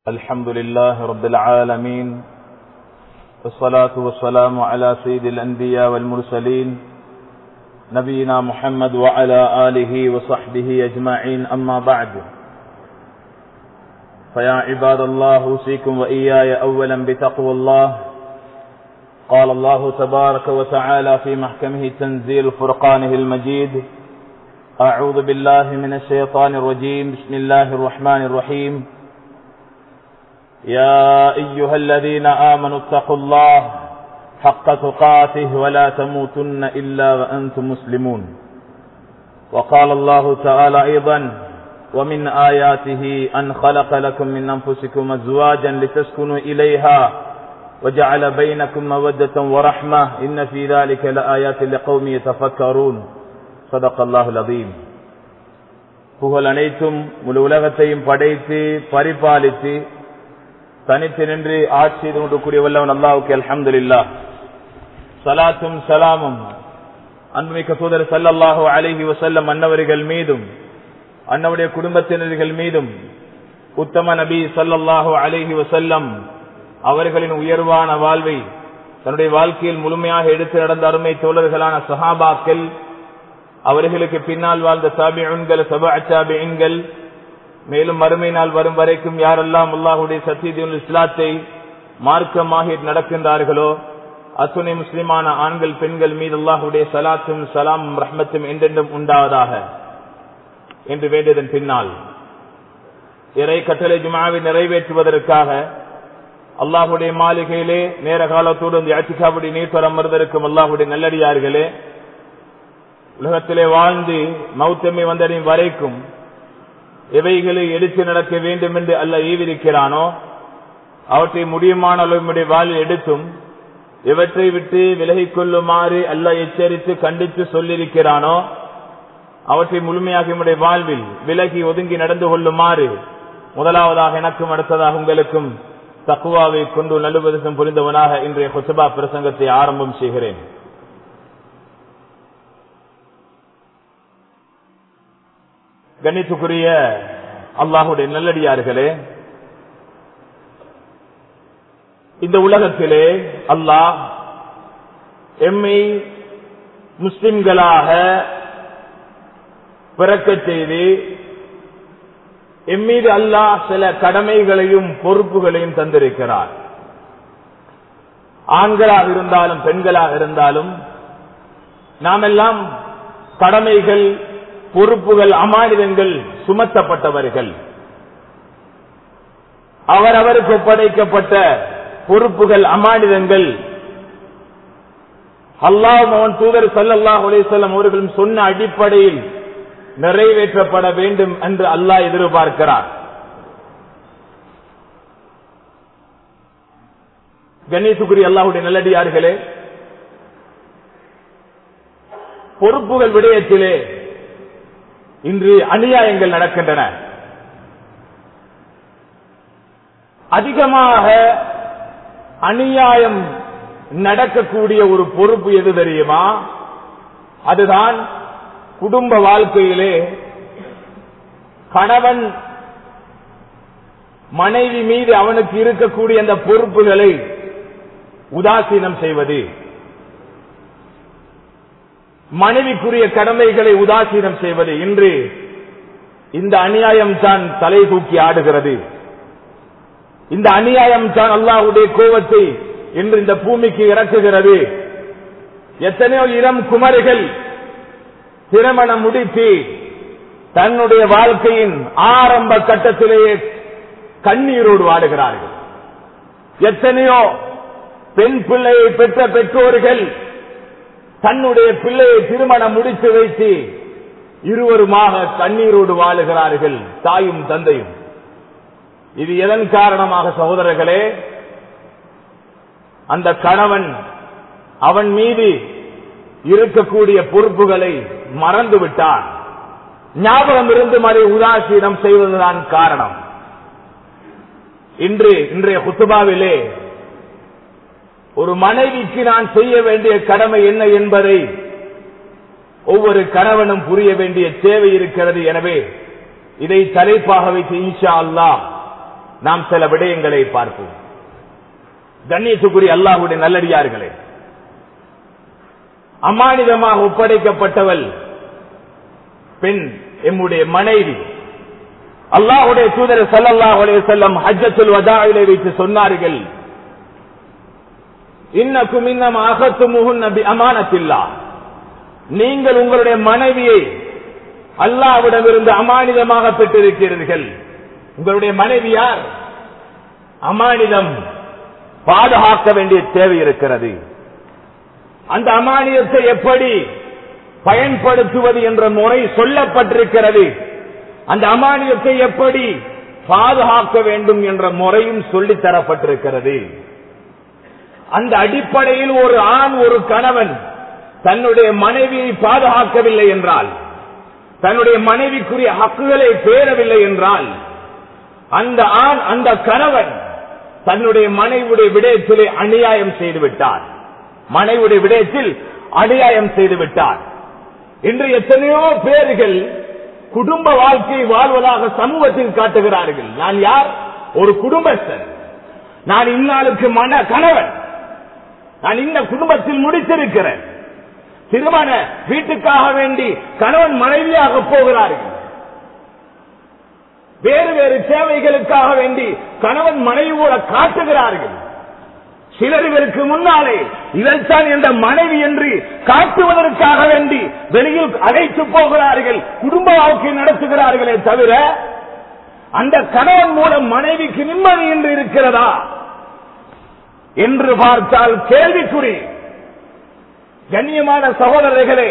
الحمد لله رب العالمين والصلاة والسلام على سيد الأنبياء والمرسلين نبينا محمد وعلى آله وصحبه أجمعين أما بعد فيا عباد الله أوصيكم وإياي أولا بتقوى الله قال الله تبارك وتعالى في محكمه تنزيل فرقانه المجيد أعوذ بالله من الشيطان الرجيم بسم الله الرحمن الرحيم يا أيها الذين آمنوا اتقوا الله حق تقاته ولا تموتن إلا وأنتم مسلمون وقال الله تعالى أيضا ومن آياته أن خلق لكم من أنفسكم أزواجا لتسكنوا إليها وجعل بينكم مودة ورحمة إن في ذلك لآيات لقوم يتفكرون صدق الله العظيم புகழ் அனைத்தும் முழு உலகத்தையும் படைத்து பரிபாலித்து தனித்து நின்று ஆட்சி செய்து கொண்டிருக்கூடிய வல்லவன் அல்லாவுக்கு அல்ஹம்துலில்லா சலாத்தும் சலாமும் அன்புமிக்க தூதர் சல்லல்லாஹு அலைஹி வசல்லம் அன்னவர்கள் மீதும் அன்னவுடைய குடும்பத்தினர்கள் மீதும் உத்தம நபி சல்லல்லாஹு அலைஹி வசல்லம் அவர்களின் உயர்வான வாழ்வை தன்னுடைய வாழ்க்கையில் முழுமையாக எடுத்து நடந்த அருமை தோழர்களான சஹாபாக்கள் அவர்களுக்கு பின்னால் வாழ்ந்த சாபியன்கள் சபாச்சாபியன்கள் மேலும் மறுமை நாள் வரும் வரைக்கும் யாரெல்லாம் அல்லாஹுடைய சத்தியதியுல் இஸ்லாத்தை மார்க்கமாகி நடக்கின்றார்களோ அத்துணை முஸ்லிமான ஆண்கள் பெண்கள் மீது அல்லாஹுடைய சலாத்தும் சலாமும் ரஹ்மத்தும் என்றென்றும் உண்டாவதாக என்று வேண்டியதன் பின்னால் இறை கட்டளை ஜுமாவை நிறைவேற்றுவதற்காக அல்லாஹுடைய மாளிகையிலே நேர காலத்தோடு இந்த அச்சிகாவுடைய நீர் அமர்ந்திருக்கும் அல்லாஹுடைய நல்லடியார்களே உலகத்திலே வாழ்ந்து மௌத்தமை வந்தடையும் வரைக்கும் எவைகளை எடுத்து நடக்க வேண்டும் என்று அல்ல ஈவிருக்கிறானோ அவற்றை முடியுமான அளவுடைய வாழ்வில் எடுத்தும் இவற்றை விட்டு விலகிக் கொள்ளுமாறு அல்ல எச்சரித்து கண்டித்து சொல்லியிருக்கிறானோ அவற்றை முழுமையாக நம்முடைய வாழ்வில் விலகி ஒதுங்கி நடந்து கொள்ளுமாறு முதலாவதாக எனக்கும் அடுத்ததாக உங்களுக்கும் தக்குவாவை கொண்டு நல்லுபதம் புரிந்தவனாக இன்றைய கொசபா பிரசங்கத்தை ஆரம்பம் செய்கிறேன் கணித்துக்குரிய அல்லாஹுடைய நல்லடியார்களே இந்த உலகத்திலே அல்லாஹ் எம்மை முஸ்லிம்களாக பிறக்க செய்து எம்மீது அல்லாஹ் சில கடமைகளையும் பொறுப்புகளையும் தந்திருக்கிறார் ஆண்களாக இருந்தாலும் பெண்களாக இருந்தாலும் நாமெல்லாம் கடமைகள் பொறுப்புகள் அமானிதங்கள் சுமத்தப்பட்டவர்கள் அவரவருக்கு ஒப்படைக்கப்பட்ட பொறுப்புகள் அமானிதங்கள் அல்லாஹ் மோகன் தூதர் சல்லாஹ் அலிசல்லம் அவர்களும் சொன்ன அடிப்படையில் நிறைவேற்றப்பட வேண்டும் என்று அல்லாஹ் எதிர்பார்க்கிறார் கணேசுகுரி அல்லாஹுடைய நல்லடியார்களே பொறுப்புகள் விடயத்திலே இன்று அநியாயங்கள் நடக்கின்றன அதிகமாக அநியாயம் நடக்கக்கூடிய ஒரு பொறுப்பு எது தெரியுமா அதுதான் குடும்ப வாழ்க்கையிலே கணவன் மனைவி மீது அவனுக்கு இருக்கக்கூடிய அந்த பொறுப்புகளை உதாசீனம் செய்வது மனைவிக்குரிய கடமைகளை உதாசீனம் செய்வது இன்று இந்த அநியாயம் தான் தலை தூக்கி ஆடுகிறது இந்த அநியாயம் தான் அல்லாஹுடைய கோபத்தை இன்று இந்த பூமிக்கு இறக்குகிறது எத்தனையோ இளம் குமரிகள் திருமணம் முடித்து தன்னுடைய வாழ்க்கையின் ஆரம்ப கட்டத்திலேயே கண்ணீரோடு வாடுகிறார்கள் எத்தனையோ பெண் பிள்ளையை பெற்ற பெற்றோர்கள் தன்னுடைய பிள்ளையை திருமணம் முடித்து வைத்து இருவருமாக கண்ணீரோடு வாழுகிறார்கள் தாயும் தந்தையும் இது எதன் காரணமாக சகோதரர்களே அந்த கணவன் அவன் மீது இருக்கக்கூடிய பொறுப்புகளை மறந்து விட்டான் ஞாபகம் இருந்து அதை உதாசீனம் செய்வதுதான் காரணம் இன்று இன்றைய குத்துபாவிலே ஒரு மனைவிக்கு நான் செய்ய வேண்டிய கடமை என்ன என்பதை ஒவ்வொரு கணவனும் புரிய வேண்டிய தேவை இருக்கிறது எனவே இதை தலைப்பாக வைத்து இன்ஷா அல்லாஹ் நாம் சில விடயங்களை பார்ப்போம் கண்ணியத்துக்குரிய அல்லாஹுடைய நல்லடியார்களே அமானிதமாக ஒப்படைக்கப்பட்டவள் பெண் எம்முடைய மனைவி அல்லாஹுடைய தூதர் சல்லல்லாஹு அலைஹி வஸல்லம் ஹஜ்ஜத்துல் வதாயிலே வைத்து சொன்னார்கள் இன்னக்கும் இன்னம் அகத்துமுகுன் நபி அமானத்தில்லா நீங்கள் உங்களுடைய மனைவியை அல்லாவிடமிருந்து அமானிதமாக பெற்றிருக்கிறீர்கள் உங்களுடைய மனைவி யார் அமானிதம் பாதுகாக்க வேண்டிய தேவை இருக்கிறது அந்த அமானியத்தை எப்படி பயன்படுத்துவது என்ற முறை சொல்லப்பட்டிருக்கிறது அந்த அமானியத்தை எப்படி பாதுகாக்க வேண்டும் என்ற முறையும் சொல்லித் தரப்பட்டிருக்கிறது அந்த அடிப்படையில் ஒரு ஆண் ஒரு கணவன் தன்னுடைய மனைவியை பாதுகாக்கவில்லை என்றால் தன்னுடைய மனைவிக்குரிய ஹக்குகளை பேரவில்லை என்றால் அந்த ஆண் அந்த கணவன் தன்னுடைய மனைவியுடைய விடயத்திலே அநியாயம் செய்து விட்டார் மனைவியுடைய விடயத்தில் அநியாயம் செய்து விட்டார் இன்று எத்தனையோ பேர்கள் குடும்ப வாழ்க்கையை வாழ்வதாக சமூகத்தில் காட்டுகிறார்கள் நான் யார் ஒரு குடும்பஸ்தன் நான் இந்நாளுக்கு மன கணவன் நான் இந்த குடும்பத்தில் முடித்திருக்கிறேன் திருமண வீட்டுக்காக வேண்டி கணவன் மனைவியாக போகிறார்கள் வேறு வேறு சேவைகளுக்காக வேண்டி கணவன் மனைவி கூட காட்டுகிறார்கள் சிலர் இவருக்கு முன்னாலே இவள்தான் என்ற மனைவி என்று காட்டுவதற்காக வேண்டி வெளியில் அழைத்து போகிறார்கள் குடும்ப வாழ்க்கை நடத்துகிறார்களே தவிர அந்த கணவன் மூலம் மனைவிக்கு நிம்மதி என்று இருக்கிறதா என்று பார்த்தால் கேள்விக்குறி கண்ணியமான சகோதரர்களே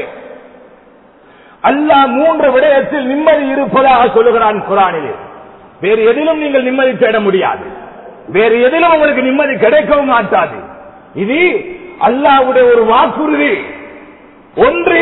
அல்லாஹ் மூன்று விடயத்தில் நிம்மதி இருப்பதாக சொல்லுகிறான் குரானிலே வேறு எதிலும் நீங்கள் நிம்மதி தேட முடியாது வேறு எதிலும் உங்களுக்கு நிம்மதி கிடைக்கவும் மாட்டாது இது அல்லாவுடைய ஒரு வாக்குறுதி ஒன்று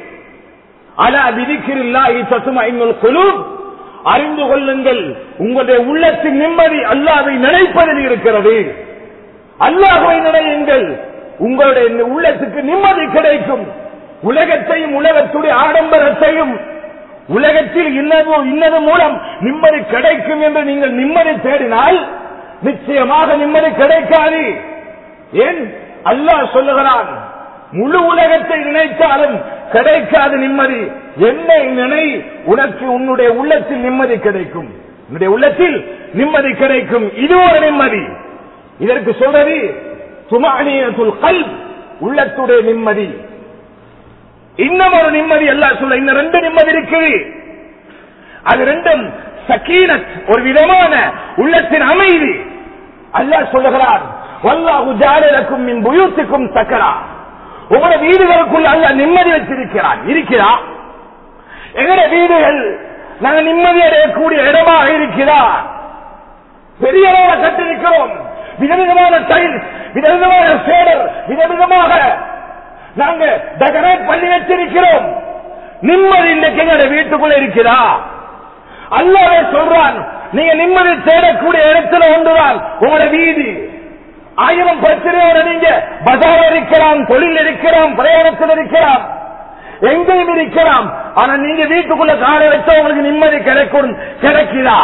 அலா விதிக்கிறில்லாஹி சத்துமைங்கள் குழு அறிந்து கொள்ளுங்கள் உங்களுடைய உள்ளத்தின் நிம்மதி அல்லாவை நினைப்பதில் இருக்கிறது அல்லாஹை நினையுங்கள் உங்களுடைய உள்ளத்துக்கு நிம்மதி கிடைக்கும் உலகத்தையும் உலகத்துடைய ஆடம்பரத்தையும் உலகத்தில் இன்னது இன்னது மூலம் நிம்மதி கிடைக்கும் என்று நீங்கள் நிம்மதி தேடினால் நிச்சயமாக நிம்மதி கிடைக்காது ஏன் அல்லாஹ் சொல்லுகிறான் முழு உலகத்தை நினைத்தாலும் கிடைக்காத நிம்மதி என்னை நினை உனக்கு உன்னுடைய உள்ளத்தில் நிம்மதி கிடைக்கும் உன்னுடைய உள்ளத்தில் நிம்மதி கிடைக்கும் இது ஒரு நிம்மதி இதற்கு சொல்றது சுமானியத்துல் கல் உள்ளத்துடைய நிம்மதி இன்னும் ஒரு நிம்மதி எல்லாம் சொல்ல இன்னும் ரெண்டு நிம்மதி இருக்குது அது ரெண்டும் சக்கீனத் ஒரு விதமான உள்ளத்தின் அமைதி அல்லாஹ் சொல்லுகிறார் வல்லாஹு ஜாலக்கும் மின் புயூத்துக்கும் சக்கரா உங்களோட வீடுகளுக்குள்ள அல்ல நிம்மதி வச்சிருக்கிறான் இருக்கிறா எங்கட வீடுகள் நாங்க நிம்மதி அடையக்கூடிய இடமாக இருக்கிறா பெரிய அளவில் கட்டிருக்கிறோம் விதவிதமான டைல்ஸ் விதவிதமான சேடர் விதவிதமாக நாங்க டெக்கரேட் பண்ணி வச்சிருக்கிறோம் நிம்மதி இன்றைக்கு எங்க வீட்டுக்குள்ள இருக்கிறா அல்லாவே சொல்றான் நீங்க நிம்மதி தேடக்கூடிய இடத்துல ஒன்றுதான் உங்களோட வீதி ஆயிரம் பிரச்சனையோட நீங்க பஜார் இருக்கலாம் தொழில் இருக்கலாம் பிரயாணத்தில் இருக்கலாம் எங்கேயும் இருக்கலாம் ஆனா நீங்க வீட்டுக்குள்ள காலை வச்சா உங்களுக்கு நிம்மதி கிடைக்கும் கிடைக்குதா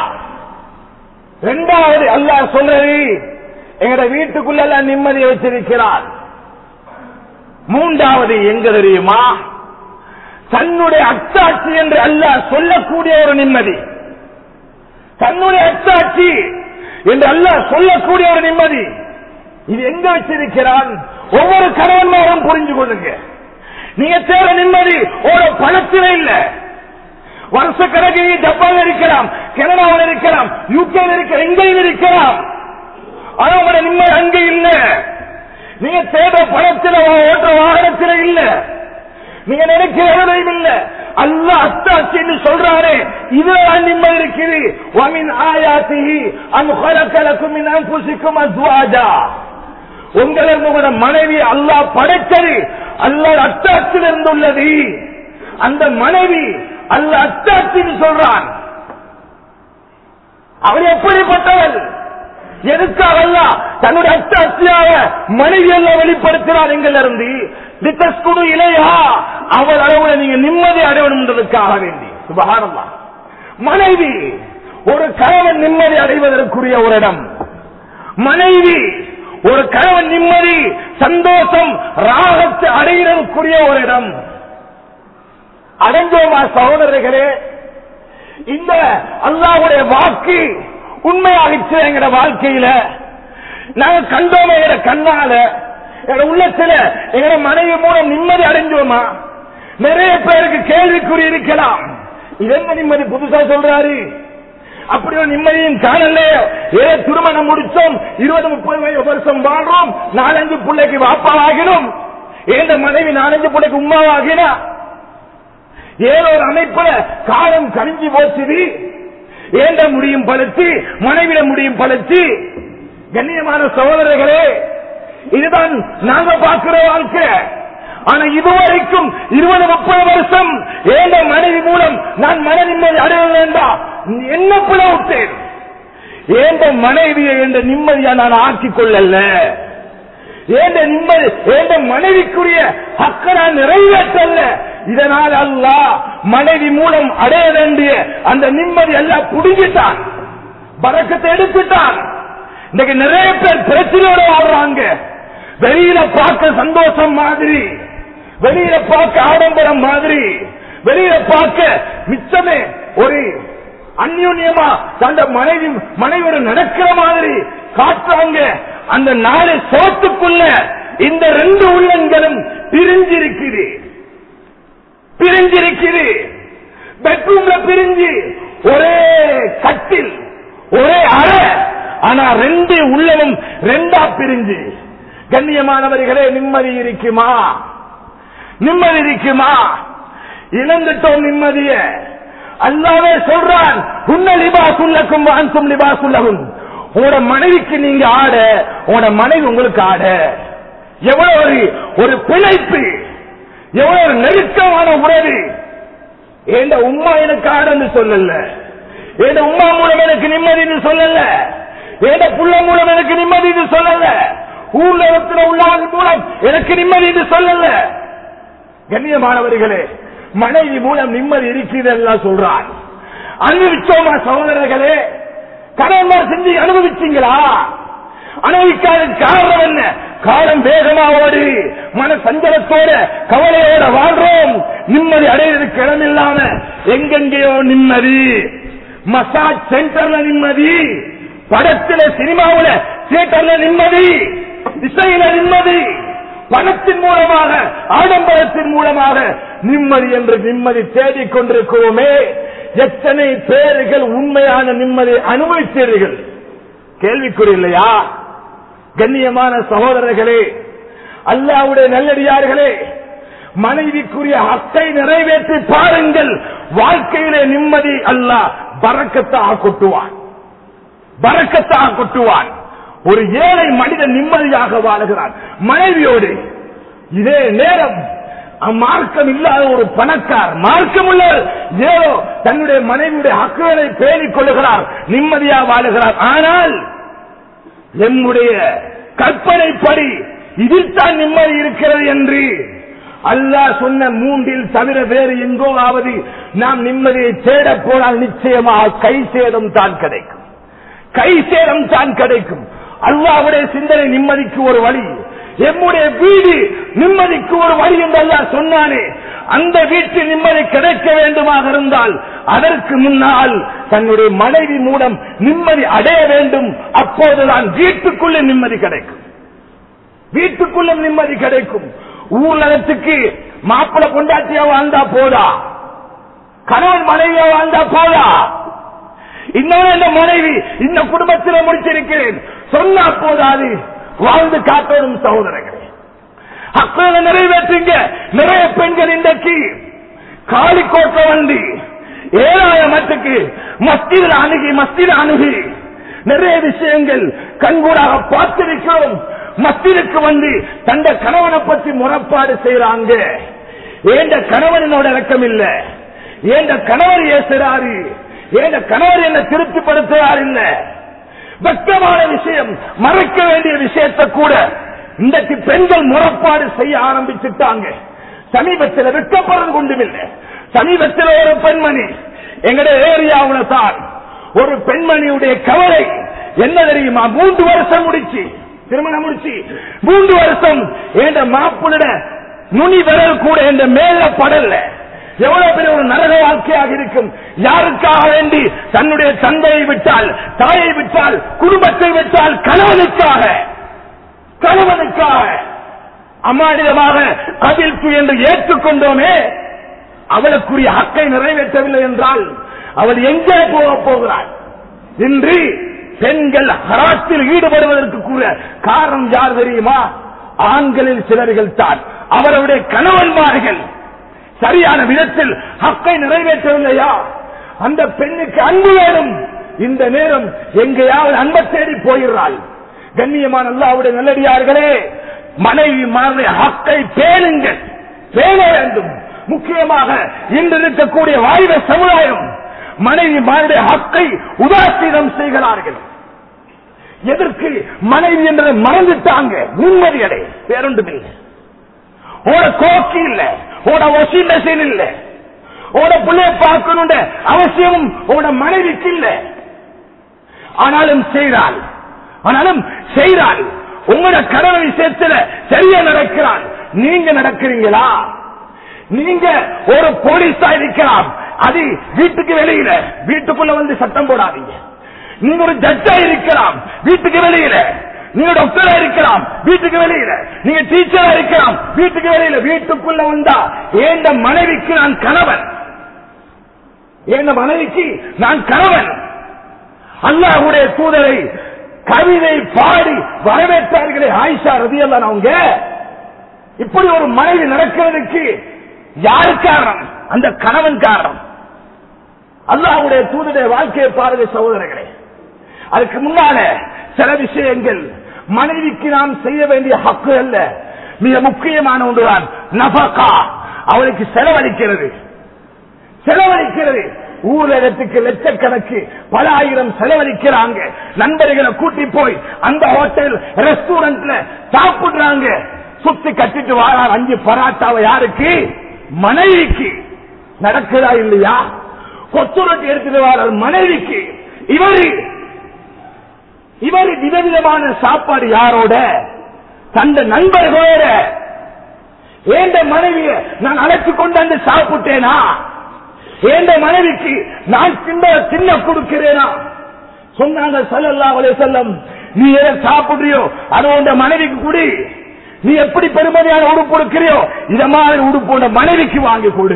ரெண்டாவது அல்லாஹ் சொல்றது எங்கட வீட்டுக்குள்ள எல்லாம் நிம்மதியை வச்சிருக்கிறார் மூன்றாவது எங்க தெரியுமா தன்னுடைய அத்தாட்சி என்று அல்லாஹ் சொல்லக்கூடிய ஒரு நிம்மதி தன்னுடைய அத்தாட்சி என்று அல்லாஹ் சொல்லக்கூடிய ஒரு நிம்மதி இது எங்க வச்சிருக்கிறான் ஒவ்வொரு கணவன்மாரும் புரிஞ்சு கொள்ளுங்க நீங்க தேவை நிம்மதி ஒரு பணத்தில இல்ல வருஷ கணக்கு ஜப்பான் இருக்கலாம் கனடாவில் இருக்கலாம் யூகேல இருக்க எங்கேயும் இருக்கலாம் ஆனா உங்களோட நிம்மதி அங்க இல்ல நீங்க தேடுற பணத்தில ஓட்டுற வாகனத்தில இல்ல நீங்க நினைக்கிற எதுலையும் இல்ல அல்ல அத்தாட்சின்னு சொல்றாரு இதுதான் நிம்மதி இருக்குது வமின் ஆயாத்தி அன் ஹலக்கலக்கும் மின் அன்புசிக்கும் அஸ்வாஜா உங்களுக்கு உங்களோட மனைவி அல்லாஹ் படைத்தது அல்லாஹ் அத்தாட்சியில் இருந்துள்ளது அந்த மனைவி அல்ல அத்தாட்சின்னு சொல்றான் அவள் எப்படிப்பட்டவள் எதுக்காக அல்லாஹ் தன்னுடைய அத்தாட்சியாக மனைவி எல்லாம் வெளிப்படுத்தினார் எங்கள் இருந்து குடு இலையா அவள் அளவுல நீங்க நிம்மதி அடையணுன்றதுக்காக வேண்டி சுபகாரம்மா மனைவி ஒரு கணவன் நிம்மதி அடைவதற்குரிய ஒரு இடம் மனைவி ஒரு கணவன் நிம்மதி சந்தோஷம் ராகத்தை அடைகிறதுக்குரிய ஒரு இடம் அடைஞ்சோமா சகோதரர்களே இந்த அல்லாவுடைய வாக்கு உண்மையாகிச்சு எங்கட வாழ்க்கையில நாங்க கண்டோமே எங்கட கண்ணால எங்க உள்ளத்துல எங்கட மனைவி மூலம் நிம்மதி அடைஞ்சோமா நிறைய பேருக்கு கேள்விக்குறி இருக்கலாம் இது என்ன நிம்மதி புதுசா சொல்றாரு அப்படி ஒரு நிம்மதியும் காணல ஏ திருமணம் முடிச்சோம் இருபது முப்பது வயது வருஷம் வாழ்றோம் நாலஞ்சு பிள்ளைக்கு வாப்பாவாகினோம் ஏந்த மனைவி நாலஞ்சு பிள்ளைக்கு உமாவாகினா ஏதோ ஒரு அமைப்புல காலம் கணிஞ்சு போச்சுது ஏந்த முடியும் பழுத்து மனைவிட முடியும் பழுத்து கண்ணியமான சகோதரர்களே இதுதான் நாங்க பார்க்கிற வாழ்க்கை ஆனா இதுவரைக்கும் இருபது முப்பது வருஷம் ஏந்த மனைவி மூலம் நான் மன நிம்மதி அடைய வேண்டாம் என்ன பிளவுட்டேன் ஏந்த மனைவியை என்ற நிம்மதியா நான் ஆக்கிக் கொள்ளல ஏந்த நிம்மதி ஏந்த மனைவிக்குரிய ஹக்க நான் நிறைவேற்றல்ல இதனால் அல்லாஹ் மனைவி மூலம் அடைய வேண்டிய அந்த நிம்மதி எல்லாம் புடிங்கிட்டான் பறக்கத்தை எடுத்துட்டான் இன்னைக்கு நிறைய பேர் பிரச்சனையோட வாழ்றாங்க வெளியில பார்க்க சந்தோஷம் மாதிரி வெளியில பார்க்க ஆடம்பரம் மாதிரி வெளியில பார்க்க மிச்சமே ஒரு அந்யோன்யமா தந்த மனைவி மனைவி நடக்கிற மாதிரி காட்டுறாங்க அந்த நாலு சோத்துக்குள்ள இந்த ரெண்டு உள்ளங்களும் பிரிஞ்சிருக்குது பிரிஞ்சிருக்குது பெட்ரூம்ல பிரிஞ்சு ஒரே கட்டில் ஒரே அறை ஆனா ரெண்டு உள்ளமும் ரெண்டா பிரிஞ்சு கண்ணியமானவர்களே நிம்மதி இருக்குமா நிம்மதி இருக்குமா இழந்துட்டோம் நிம்மதிய அல்லாவே சொல்றான் உன்ன லிபாசுல்லக்கும் வான்கும் லிபாசுல்லகும் உங்களோட மனைவிக்கு நீங்க ஆட உங்களோட மனைவி உங்களுக்கு ஆட எவ்வளவு ஒரு ஒரு பிழைப்பு எவ்வளவு ஒரு நெருக்கமான உறவு ஏண்ட உம்மா எனக்கு ஆடன்னு சொல்லல ஏண்ட உம்மா மூலம் எனக்கு நிம்மதினு சொல்லல ஏண்ட புள்ள மூலம் எனக்கு நிம்மதினு சொல்லல ஊர்ல இருக்கிற உள்ளவங்க மூலம் எனக்கு நிம்மதினு சொல்லல கண்ணியமானவர்களே மனைவி மூலம் நிம்மதி இருக்குது எல்லாம் சொல்றான் அனுபவிச்சோமா சகோதரர்களே கடன்மார் செஞ்சு அனுபவிச்சீங்களா அனுபவிக்காத காரணம் என்ன காலம் வேகமா ஓடி மன சஞ்சலத்தோட கவலையோட வாழ்றோம் நிம்மதி அடையிறதுக்கு இடம் இல்லாம எங்கெங்கேயோ நிம்மதி மசாஜ் சென்டர்ல நிம்மதி படத்துல சினிமாவுல தியேட்டர்ல நிம்மதி இசையில நிம்மதி பணத்தின் மூலமாக ஆடம்பரத்தின் மூலமாக நிம்மதி என்று நிம்மதி தேடிக் கொண்டிருக்கிறோமே எத்தனை பேர்கள் உண்மையான நிம்மதி அனுபவித்தீர்கள் கேள்விக்குறி இல்லையா கண்ணியமான சகோதரர்களே அல்லாவுடைய நல்லடியார்களே மனைவிக்குரிய ஹக்கை நிறைவேற்றி பாருங்கள் வாழ்க்கையிலே நிம்மதி அல்லாஹ் பறக்கத்தாக கொட்டுவான் பறக்கத்தாக கொட்டுவான் ஒரு ஏழை மனிதன் நிம்மதியாக வாழுகிறான் மனைவியோடு இதே நேரம் மார்க்கம் இல்லாத ஒரு பணக்கார் மார்க்கம் உள்ள ஏதோ தன்னுடைய மனைவியுடைய ஹக்குகளை பேணிக் கொள்ளுகிறார் நிம்மதியா வாழுகிறார் ஆனால் என்னுடைய கற்பனைப்படி இதில் தான் நிம்மதி இருக்கிறது என்று அல்லாஹ் சொன்ன மூன்றில் தவிர வேறு எங்கோவாவது நாம் நிம்மதியை தேட போனால் நிச்சயமாக கை சேதம் தான் கிடைக்கும் கை சேதம் தான் கிடைக்கும் அல்லாவுடைய சிந்தனை நிம்மதிக்கு ஒரு வழி எம்முடைய வீடு நிம்மதிக்கு ஒரு வழி என்று அல்லாஹ் சொன்னானே அந்த வீட்டில் நிம்மதி கிடைக்க வேண்டுமாக இருந்தால் அதற்கு முன்னால் தன்னுடைய மனைவி மூலம் நிம்மதி அடைய வேண்டும் அப்போதுதான் வீட்டுக்குள்ளே நிம்மதி கிடைக்கும் வீட்டுக்குள்ள நிம்மதி கிடைக்கும் ஊர்லகத்துக்கு மாப்பிள கொண்டாட்டியா வாழ்ந்தா போதா கணவன் மனைவியா வாழ்ந்தா போதா இன்னொரு இந்த மனைவி இந்த குடும்பத்தில் முடிச்சிருக்கிறேன் சொன்னா போதாது வாழ்ந்து காட்டணும் சகோதரர்களே அப்போது நிறைவேற்றுங்க நிறைய பெண்கள் இன்றைக்கு காலிக்கோட்ட வண்டி ஏழாயிரமத்துக்கு மஸ்தியில் அணுகி மஸ்தியில் அணுகி நிறைய விஷயங்கள் கண்கூடாக பார்த்திருக்கிறோம் மஸ்திலுக்கு வந்து தந்த கணவனை பற்றி முறப்பாடு செய்யறாங்க ஏண்ட கணவனோட இறக்கம் இல்ல ஏண்ட கணவர் ஏசுறாரு ஏண்ட கணவர் என்ன திருப்திப்படுத்துறார் இல்ல வெக்கமான விஷயம் மறைக்க வேண்டிய விஷயத்தை கூட இன்றைக்கு பெண்கள் முறப்பாடு செய்ய ஆரம்பிச்சுட்டாங்க சமீபத்தில் வெக்கப்படுறது கொண்டுமில்லை சமீபத்தில் ஒரு பெண்மணி எங்களுடைய ஏரியாவுல தான் ஒரு பெண்மணியுடைய கவலை என்ன தெரியுமா மூன்று வருஷம் முடிச்சு திருமணம் முடிச்சு மூன்று வருஷம் என்ற மாப்பிளிட நுனி விரல் கூட என்ற மேல படல எவ்வளவு பெரிய ஒரு நரக வாழ்க்கையாக இருக்கும் யாருக்காக வேண்டி தன்னுடைய தந்தையை விட்டால் தாயை விட்டால் குடும்பத்தை விட்டால் கணவனுக்காக கணவனுக்காக அமானிதமாக கவிழ்ப்பு என்று ஏற்றுக்கொண்டோமே அவளுக்குரிய ஹக்கை நிறைவேற்றவில்லை என்றால் அவள் எங்கே போக போகிறாள் இன்று பெண்கள் ஹராத்தில் ஈடுபடுவதற்கு கூட காரணம் யார் தெரியுமா ஆண்களில் சிலர்கள் தான் அவருடைய கணவன்மார்கள் சரியான விதத்தில் ஹக்கை நிறைவேற்றவில்லையா அந்த பெண்ணுக்கு அன்பு வேணும் இந்த நேரம் எங்கேயாவது அன்பை தேடி போகிறாள் கண்ணியமான அல்லாவுடைய நல்லடியார்களே மனைவி மாறுடைய ஹக்கை பேணுங்கள் பேண வேண்டும் முக்கியமாக இன்று இருக்கக்கூடிய வாய்ந்த சமுதாயம் மனைவி மாறுடைய ஹக்கை உதாசீனம் செய்கிறார்கள் எதற்கு மனைவி என்றதை மறந்துட்டாங்க நிம்மதி அடை வேறொன்றும் இல்லை ஓட கோக்கி இல்ல ஓட வாஷிங் மெஷின் இல்ல ஓட பிள்ளைய பார்க்கணும் அவசியமும் ஓட மனைவிக்கு இல்ல ஆனாலும் செய்தால் ஆனாலும் செய்தால் உங்களோட கடமை விஷயத்துல சரியா நடக்கிறான் நீங்க நடக்கிறீங்களா நீங்க ஒரு போலீஸா இருக்கலாம் அது வீட்டுக்கு வெளியில வீட்டுக்குள்ள வந்து சட்டம் போடாதீங்க நீங்க ஒரு ஜட்ஜா இருக்கலாம் வீட்டுக்கு வெளியில நீங்க டாக்டரா இருக்கலாம் வீட்டுக்கு வெளியில நீங்க டீச்சரா இருக்கலாம் வீட்டுக்கு வெளியில வீட்டுக்குள்ள வந்தா ஏந்த மனைவிக்கு நான் கணவன் ஏந்த மனைவிக்கு நான் கணவன் அல்லாஹுடைய தூதரை கவிதை பாடி வரவேற்றார்களே ஆயிஷா ரதியல்லான் அவங்க இப்படி ஒரு மனைவி நடக்கிறதுக்கு யாரு காரணம் அந்த கணவன் காரணம் அல்லாஹுடைய தூதருடைய வாழ்க்கையை பாருங்க சகோதரர்களே அதுக்கு முன்னால சில விஷயங்கள் மனைவிக்கு நாம் செய்ய வேண்டிய ஹக்கு அல்ல மிக முக்கியமான ஒன்றுதான் நபகா அவளுக்கு செலவழிக்கிறது செலவழிக்கிறது ஊரகத்துக்கு லட்சக்கணக்கு பல ஆயிரம் செலவழிக்கிறாங்க நண்பர்களை கூட்டி போய் அந்த ஹோட்டல் ரெஸ்டாரண்ட்ல சாப்பிடுறாங்க சுத்தி கட்டிட்டு வாரார் அஞ்சு பராட்டாவை யாருக்கு மனைவிக்கு நடக்குதா இல்லையா கொத்துரட்டி எடுத்துட்டு வாரார் மனைவிக்கு இவரு இவர் விதவிதமான சாப்பாடு யாரோட தந்த நண்பர்களோட ஏண்ட மனைவிய நான் அழைத்து கொண்டு வந்து சாப்பிட்டேனா ஏண்ட மனைவிக்கு நான் சின்ன சின்ன கொடுக்கிறேனா சொன்னாங்க சல்லல்லா அலைஹி செல்லம் நீ எதை சாப்பிடுறியோ அது உண்ட மனைவிக்கு குடி நீ எப்படி பெருமதியான உடுப்பு கொடுக்கிறியோ இத மாதிரி உடுப்பு உண்ட மனைவிக்கு வாங்கி கொடு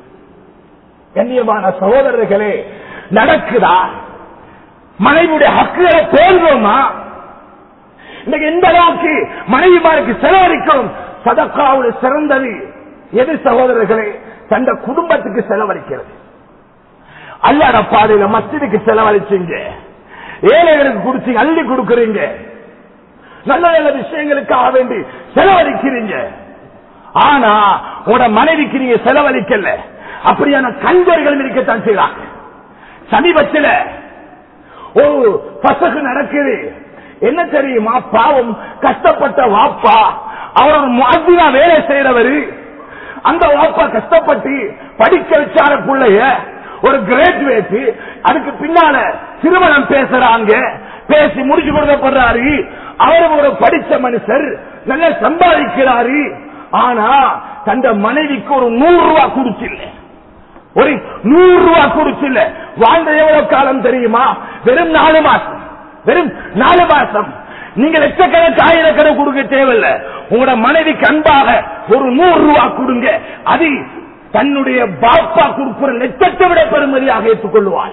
கண்ணியமான சகோதரர்களே நடக்குதா மனைவியுடைய ஹக்குகளை பேர்வோமா இன்னைக்கு எந்த அளவுக்கு மனைவிமாருக்கு செலவழிக்கணும் சதக்காவுடைய சிறந்தது எது சகோதரர்களே தந்த குடும்பத்துக்கு செலவழிக்கிறது அல்லாட பாதையில மஸ்ஜிதுக்கு செலவழிச்சீங்க ஏழைகளுக்கு குடிச்சீங்க அள்ளி கொடுக்கறீங்க நல்ல நல்ல விஷயங்களுக்காக வேண்டி செலவழிக்கிறீங்க ஆனா உங்களோட மனைவிக்கு நீங்க செலவழிக்கல அப்படியான கஞ்சர்கள் இருக்கத்தான் செய்யறாங்க சமீபத்தில் ஒரு பசகு நடக்குது என்ன தெரியுமா பாவம் கஷ்டப்பட்ட வாப்பா அவர் ஒரு மாதினா வேலை செய்யறவரு அந்த வாப்பா கஷ்டப்பட்டு படிக்க வச்சார பிள்ளைய ஒரு கிராஜுவேட் அதுக்கு பின்னால திருமணம் பேசுறாங்க பேசி முடிச்சு கொடுக்கப்படுறாரு அவரும் ஒரு படிச்ச மனுஷர் நல்ல சம்பாதிக்கிறாரு ஆனா தந்த மனைவிக்கு ஒரு நூறு ரூபாய் கொடுச்சில்ல ஒரு நூறு ரூபாய் கொடுச்சில்ல வாழ்ந்த எவ்வளவு காலம் தெரியுமா வெறும் நாலு மாசம் வெறும் நாலு மாசம் நீங்க லட்சக்கணக்கு ஆயிரக்கணக்கு கொடுக்க தேவையில்லை உங்களோட மனைவிக்கு அன்பாக ஒரு நூறு ரூபாய் கொடுங்க அது தன்னுடைய பாப்பா கொடுக்கிற லட்சத்தை விட பெருமதியாக ஏற்றுக்கொள்வாள்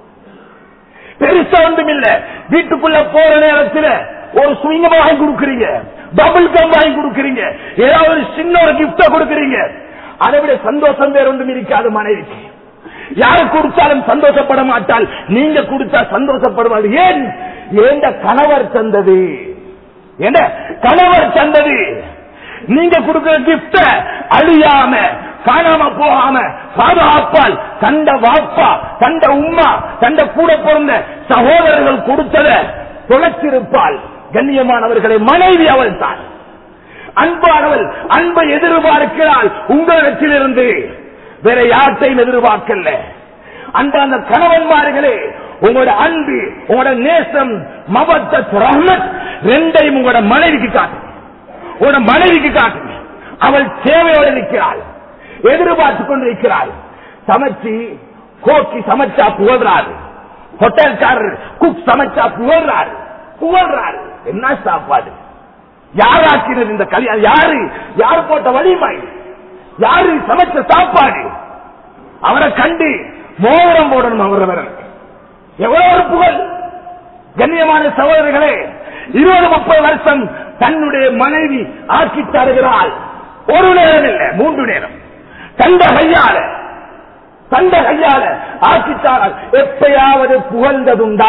பெருசா ஒன்றும் இல்ல வீட்டுக்குள்ள போற நேரத்தில் ஒரு சுயங்கமா வாங்கி கொடுக்குறீங்க டபுள் கம் வாங்கி கொடுக்குறீங்க ஏதாவது ஒரு சின்ன ஒரு கிப்ட கொடுக்குறீங்க அதை விட சந்தோஷம் வேற ஒன்றும் இருக்காது மனைவிக்கு யாரு கொடுத்தாலும் சந்தோஷப்பட மாட்டால் நீங்க கொடுத்தா சந்தோஷப்படுவாள் ஏன் ஏண்ட கணவர் தந்தது என்ன கணவர் தந்தது நீங்க கொடுக்கிற கிப்ட அழியாம காணாம போகாம பாதுகாப்பால் தண்ட வாப்பா தண்ட உம்மா தண்ட கூட பிறந்த சகோதரர்கள் கொடுத்தத தொலைச்சிருப்பாள் கண்ணியமானவர்களை மனைவி அவள் தான் அன்பானவள் அன்பை எதிர்பார்க்கிறாள் உங்களிடத்திலிருந்து வேற யார்த்தையும் எதிர்பார்க்கல அந்த அந்த கணவன்மார்களே உங்களோட அன்பு உங்களோட நேசம் மபத்தத் ரஹ்மத் ரெண்டையும் உங்களோட மனைவிக்கு காட்டுங்க உங்களோட மனைவிக்கு காட்டுங்க அவள் தேவையோடு இருக்கிறாள் எதிர்பார்த்து கொண்டிருக்கிறாள் சமைச்சு கோக்கி சமைச்சா புகழ்றாரு ஹோட்டல்காரர் குக் சமைச்சா புகழ்றாரு புகழ்றாரு என்ன சாப்பாடு யாராக்கினது இந்த கல்யாணம் யாரு யார் போட்ட வலிமை யாரு சமைச்ச சாப்பாடு அவரை கண்டு மோதிரம் போடணும் அவர் விரல் எவ்வளவு ஒரு புகழ் கண்ணியமான சகோதரர்களே இருபது முப்பது வருஷம் தன்னுடைய மனைவி ஆக்கி தருகிறாள் ஒரு நேரம் இல்லை மூன்று நேரம் தந்த கையால தந்த கையால ஆக்கித்தாரால் எப்பயாவது புகழ்ந்ததுண்டா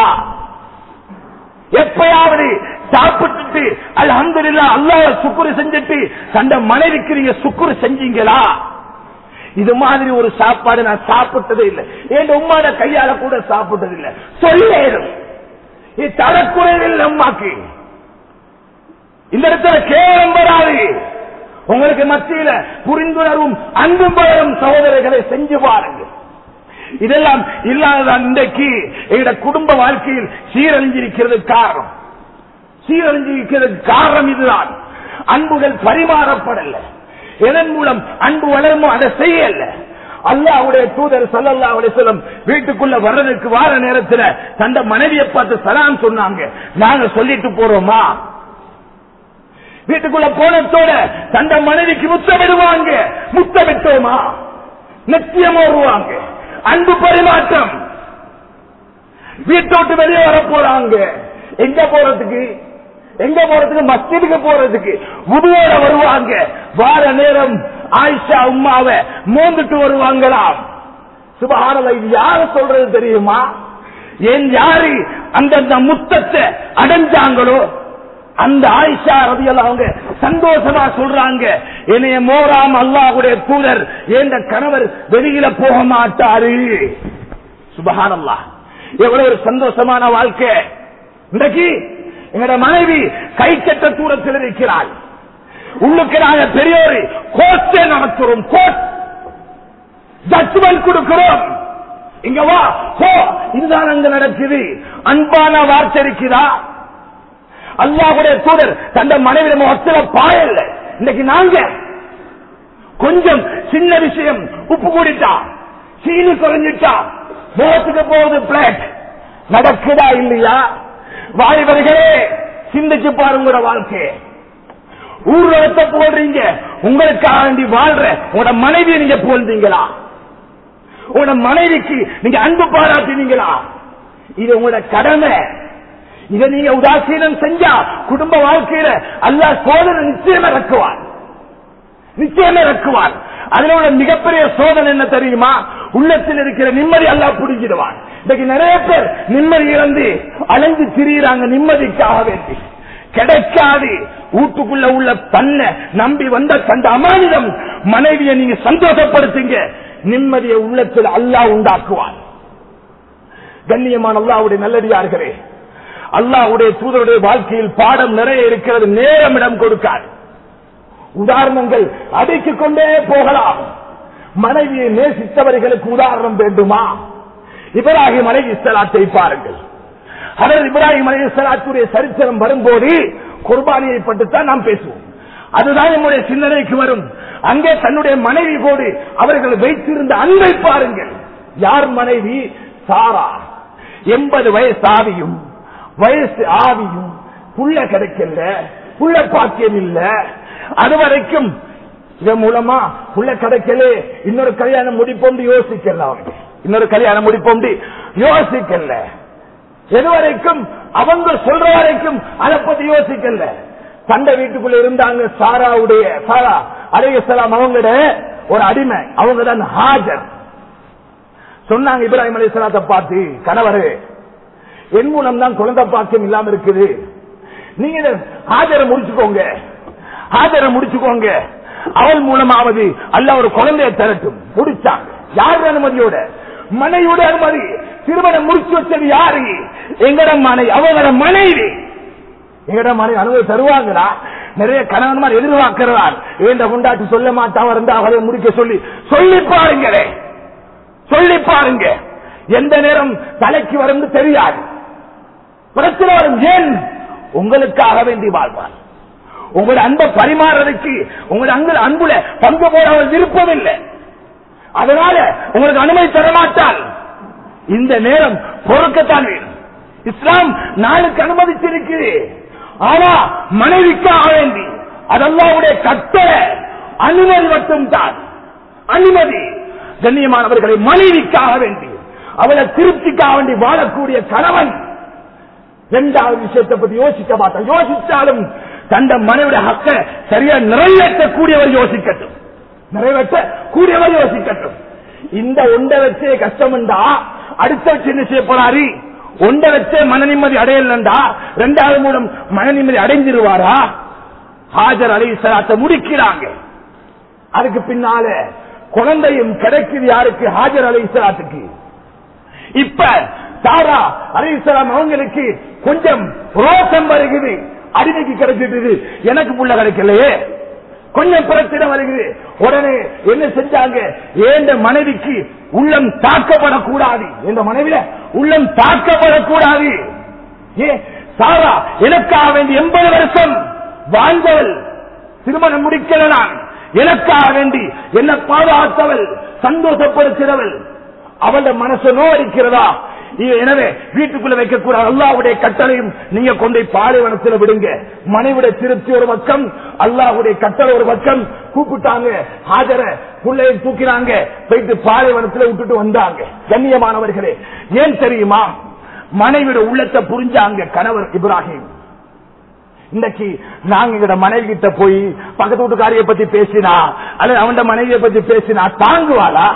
எப்பயாவது சாப்பிட்டுட்டு அல்ஹம்துலில்லா அல்லாஹ் சுக்குரு செஞ்சுட்டு தந்த மனைவிக்கு நீங்க சுக்குரு செஞ்சீங்களா இது மாதிரி ஒரு சாப்பாடு நான் சாப்பிட்டதே இல்லை என் உம்மாட கையால கூட சாப்பிட்டது இல்லை சொல்லேடும் இது தரக்குறைவில் அம்மாக்கு இந்த இடத்துல கேவலம் வராது உங்களுக்கு மத்தியில புரிந்துணர்வும் அன்பும் வரும் சகோதரர்களை செஞ்சு பாருங்க இதெல்லாம் இல்லாததான் இன்றைக்கு எங்க குடும்ப வாழ்க்கையில் சீரழிஞ்சிருக்கிறது காரணம் சீரழிஞ்சிருக்கிறது காரணம் இதுதான் அன்புகள் பரிமாறப்படல எதன் மூலம் அன்பு வளருமோ அதை செய்யல அல்லாவுடைய தூதர் சல்லல்லா சொல்லம் வீட்டுக்குள்ள வர்றதுக்கு வார நேரத்துல தந்த மனைவியை பார்த்து சலாம் சொன்னாங்க நாங்க சொல்லிட்டு போறோமா வீட்டுக்குள்ள போனத்தோட தந்த மனைவிக்கு முத்தமிடுவாங்க முத்தமிட்டோமா நிச்சயம் வருவாங்க அன்பு பரிமாற்றம் வீட்டை விட்டு வெளியே வர போறாங்க எங்க போறதுக்கு எங்க போறதுக்கு மஸ்ஜிதுக்கு போறதுக்கு உதவோட வருவாங்க வார நேரம் ஆயிஷா உமாவை மோந்துட்டு வருவாங்களாம் சுபஹானல்லாஹ் இது யாரு சொல்றது தெரியுமா ஏன் யாரு அந்தந்த முத்தத்தை அடைஞ்சாங்களோ அந்த ஆயிஷா ரதியெல்லாம் அவங்க சந்தோஷமா சொல்றாங்க என்னைய மோராம் அல்லாஹ்வுடைய தூதர் என்ற கணவர் வெளியில போக மாட்டாரு சுபஹானல்லாஹ் எவ்வளவு ஒரு சந்தோஷமான வாழ்க்கை இன்றைக்கு எங்கட மனைவி கை கட்ட தூரத்தில் இருக்கிறாள் உள்ளுக்கு நாங்க பெரியோரு கோர்ட்டே நடத்துறோம் கோர்ட் ஜட்ஜ்மெண்ட் கொடுக்கிறோம் இங்க வா போ இதுதான் அங்க நடக்குது அன்பான வார்த்தை இருக்குதா அல்லாஹ்வுடைய தூதர் தந்த மனைவி முகத்துல பாயல்ல இன்னைக்கு நாங்க கொஞ்சம் சின்ன விஷயம் உப்பு கூடிட்டா சீனி குறைஞ்சிட்டா முகத்துக்கு போகுது பிளேட் நடக்குதா இல்லையா வாலிபர்களே சிந்திச்சு பாருங்க வாழ்க்கை ஊர்வலத்தை போடுறீங்க உங்களுக்காக வேண்டி வாழ்ற உங்களோட மனைவியை நீங்க புகழ்ந்தீங்களா உங்களோட மனைவிக்கு நீங்க அன்பு பாராட்டினீங்களா இது உங்களோட கடமை இதை நீங்க உதாசீனம் செஞ்சா குடும்ப வாழ்க்கையில அல்லா சோதனை நிச்சயம் இறக்குவார் நிச்சயம் இறக்குவார் அதுல உள்ள மிகப்பெரிய சோதனை என்ன தெரியுமா உள்ளத்தில் இருக்கிற நிம்மதி அல்லா புடிச்சிடுவான் இன்னைக்கு நிறைய பேர் நிம்மதி இழந்து அலைஞ்சு திரியிறாங்க நிம்மதிக்காக வேண்டி கிடைக்காது வீட்டுக்குள்ள உள்ள தன்னை நம்பி வந்த கண்ட அமானிதம் மனைவியை நீங்க சந்தோஷப்படுத்துங்க நிம்மதியை உள்ளத்தில் அல்லாஹ் உண்டாக்குவான் கண்ணியமான அல்லாவுடைய நல்லடியார்களே அல்லாஹ்வுடைய தூதருடைய வாழ்க்கையில் பாடம் நிறைய இருக்கிறது நேரம் இடம் கொடுக்காது உதாரணங்கள் அடுக்கிக் கொண்டே போகலாம் மனைவியை நேசித்தவர்களுக்கு உதாரணம் வேண்டுமா இப்ராஹிம் அலை இஸ்லாத்தை பாருங்கள் அதர் இப்ராஹிம் அலை இஸ்லாத்துடைய சரித்திரம் வரும்போது குர்பானியை பட்டுத்தான் நாம் பேசுவோம் அதுதான் நம்முடைய சிந்தனைக்கு வரும் அங்கே தன்னுடைய மனைவி போடு அவர்கள் வைத்திருந்த அன்பை பாருங்கள் யார் மனைவி சாரா எண்பது வயசு ஆவியும் வயசு ஆவியும் புள்ள கிடைக்கல புள்ள பாக்கியம் இல்ல அது வரைக்கும் இதன் மூலமா புள்ள கிடைக்கல இன்னொரு கல்யாணம் முடிப்போம் யோசிக்கல அவங்க இன்னொரு கல்யாணம் முடிப்போம் யோசிக்கல எது வரைக்கும் அவங்க சொல்ற வரைக்கும் அதை பத்தி யோசிக்கல சண்டை வீட்டுக்குள்ள இருந்தாங்க சாராவுடைய சாரா அலையலாம் அவங்களோட ஒரு அடிமை அவங்க தான் ஹாஜர் சொன்னாங்க இப்ராஹிம் அலிஸ்லாத்தை பார்த்து கணவரு என் மூலம் தான் குழந்தை பாக்கியம் இல்லாம இருக்குது நீங்க இதை ஹாஜரை முடிச்சுக்கோங்க ஹாஜரை முடிச்சுக்கோங்க அவள் மூலமாவது அல்ல ஒரு குழந்தைய தரட்டும் முடிச்சாங்க யார் அனுமதியோட மனைவியோட அனுமதி திருமணம் முடிச்சு வச்சது யாரு எங்கட மனைவி அவங்களோட மனைவி எங்கட மனைவி அனுமதி தருவாங்களா நிறைய கணவன்மார் எதிர்பார்க்கிறார் ஏண்ட கொண்டாட்டி சொல்ல மாட்டான் இருந்தா அவரை முடிக்க சொல்லி சொல்லி பாருங்களே சொல்லி பாருங்க எந்த நேரம் தலைக்கு வரும் தெரியாது பிரச்சனை வரும் ஏன் உங்களுக்காக வேண்டி வாழ்வார் உங்களுடைய அன்பை பரிமாறதுக்கு உங்களுடைய அன்பு அன்புல பங்கு போட அவர் விருப்பம் இல்லை அதனால உங்களுக்கு அனுமதி தர மாட்டால் இந்த நேரம் பொறுக்கத்தான் வேணும் இஸ்லாம் நாளுக்கு அனுமதிச்சிருக்கு ஆனா மனைவிக்காக வேண்டி அதெல்லாவுடைய கட்டளை அனுமதி மட்டும் தான் அனுமதி கண்ணியமானவர்களை மனைவிக்காக வேண்டி அவளை திருப்திக்காக வேண்டி வாழக்கூடிய கணவன் இரண்டாவது விஷயத்தை பத்தி யோசிக்க மாட்டான் யோசிச்சாலும் தந்த மனைவிட ஹக்க சரியா நிறைவேற்றக்கூடியவர் யோசிக்கட்டும் நிறைவேற்ற கூடியவர் யோசிக்கட்டும் இந்த ஒன்றை வச்சே கஷ்டம் என்றா அடுத்த வச்சு என்ன செய்ய போறாரு ஒன்றை வச்சே மன நிம்மதி அடையலண்டா ரெண்டாவது மூலம் மன நிம்மதி அடைஞ்சிருவாரா ஹாஜர் அலி சலாத்தை முடிக்கிறாங்க அதுக்கு பின்னால குழந்தையும் கிடைக்குது யாருக்கு ஹாஜர் அலி சலாத்துக்கு இப்ப சாரா அலிசலாம் அவங்களுக்கு கொஞ்சம் ரோசம் வருகிறது அடிமைக்கு கிடைச்சிட்டு எனக்கு புள்ள கிடைக்கலையே கொஞ்சம் பிரச்சனை வருகிறது உடனே என்ன செஞ்சாங்க ஏந்த மனைவிக்கு உள்ளம் தாக்கப்படக்கூடாது இந்த மனைவில உள்ளம் தாக்கப்படக்கூடாது ஏ சாரா எனக்காக வேண்டி எண்பது வருஷம் வாழ்ந்தவள் திருமணம் முடிக்கல நான் எனக்காக வேண்டி என்ன பாதுகாத்தவள் சந்தோஷப்படுத்தினவள் அவளோட மனசு நோடிக்கிறதா எனவே வீட்டுக்குள்ள வைக்கக்கூடாது அல்லாவுடைய கட்டளையும் நீங்க கொண்டு பாலைவனத்தில் விடுங்க மனைவிட திருப்தி ஒரு பக்கம் அல்லாவுடைய கட்டளை ஒரு பக்கம் கூப்பிட்டாங்க ஹாஜர புள்ளையை தூக்கினாங்க போயிட்டு பாலைவனத்தில் விட்டுட்டு வந்தாங்க கண்ணியமானவர்களே ஏன் தெரியுமா மனைவிட உள்ளத்தை புரிஞ்சாங்க கணவர் இப்ராஹிம் இன்னைக்கு நாங்க எங்கட மனைவி கிட்ட போய் பக்கத்து வீட்டுக்காரிய பத்தி பேசினா அல்லது அவன் மனைவியை பத்தி பேசினா தாங்குவாளா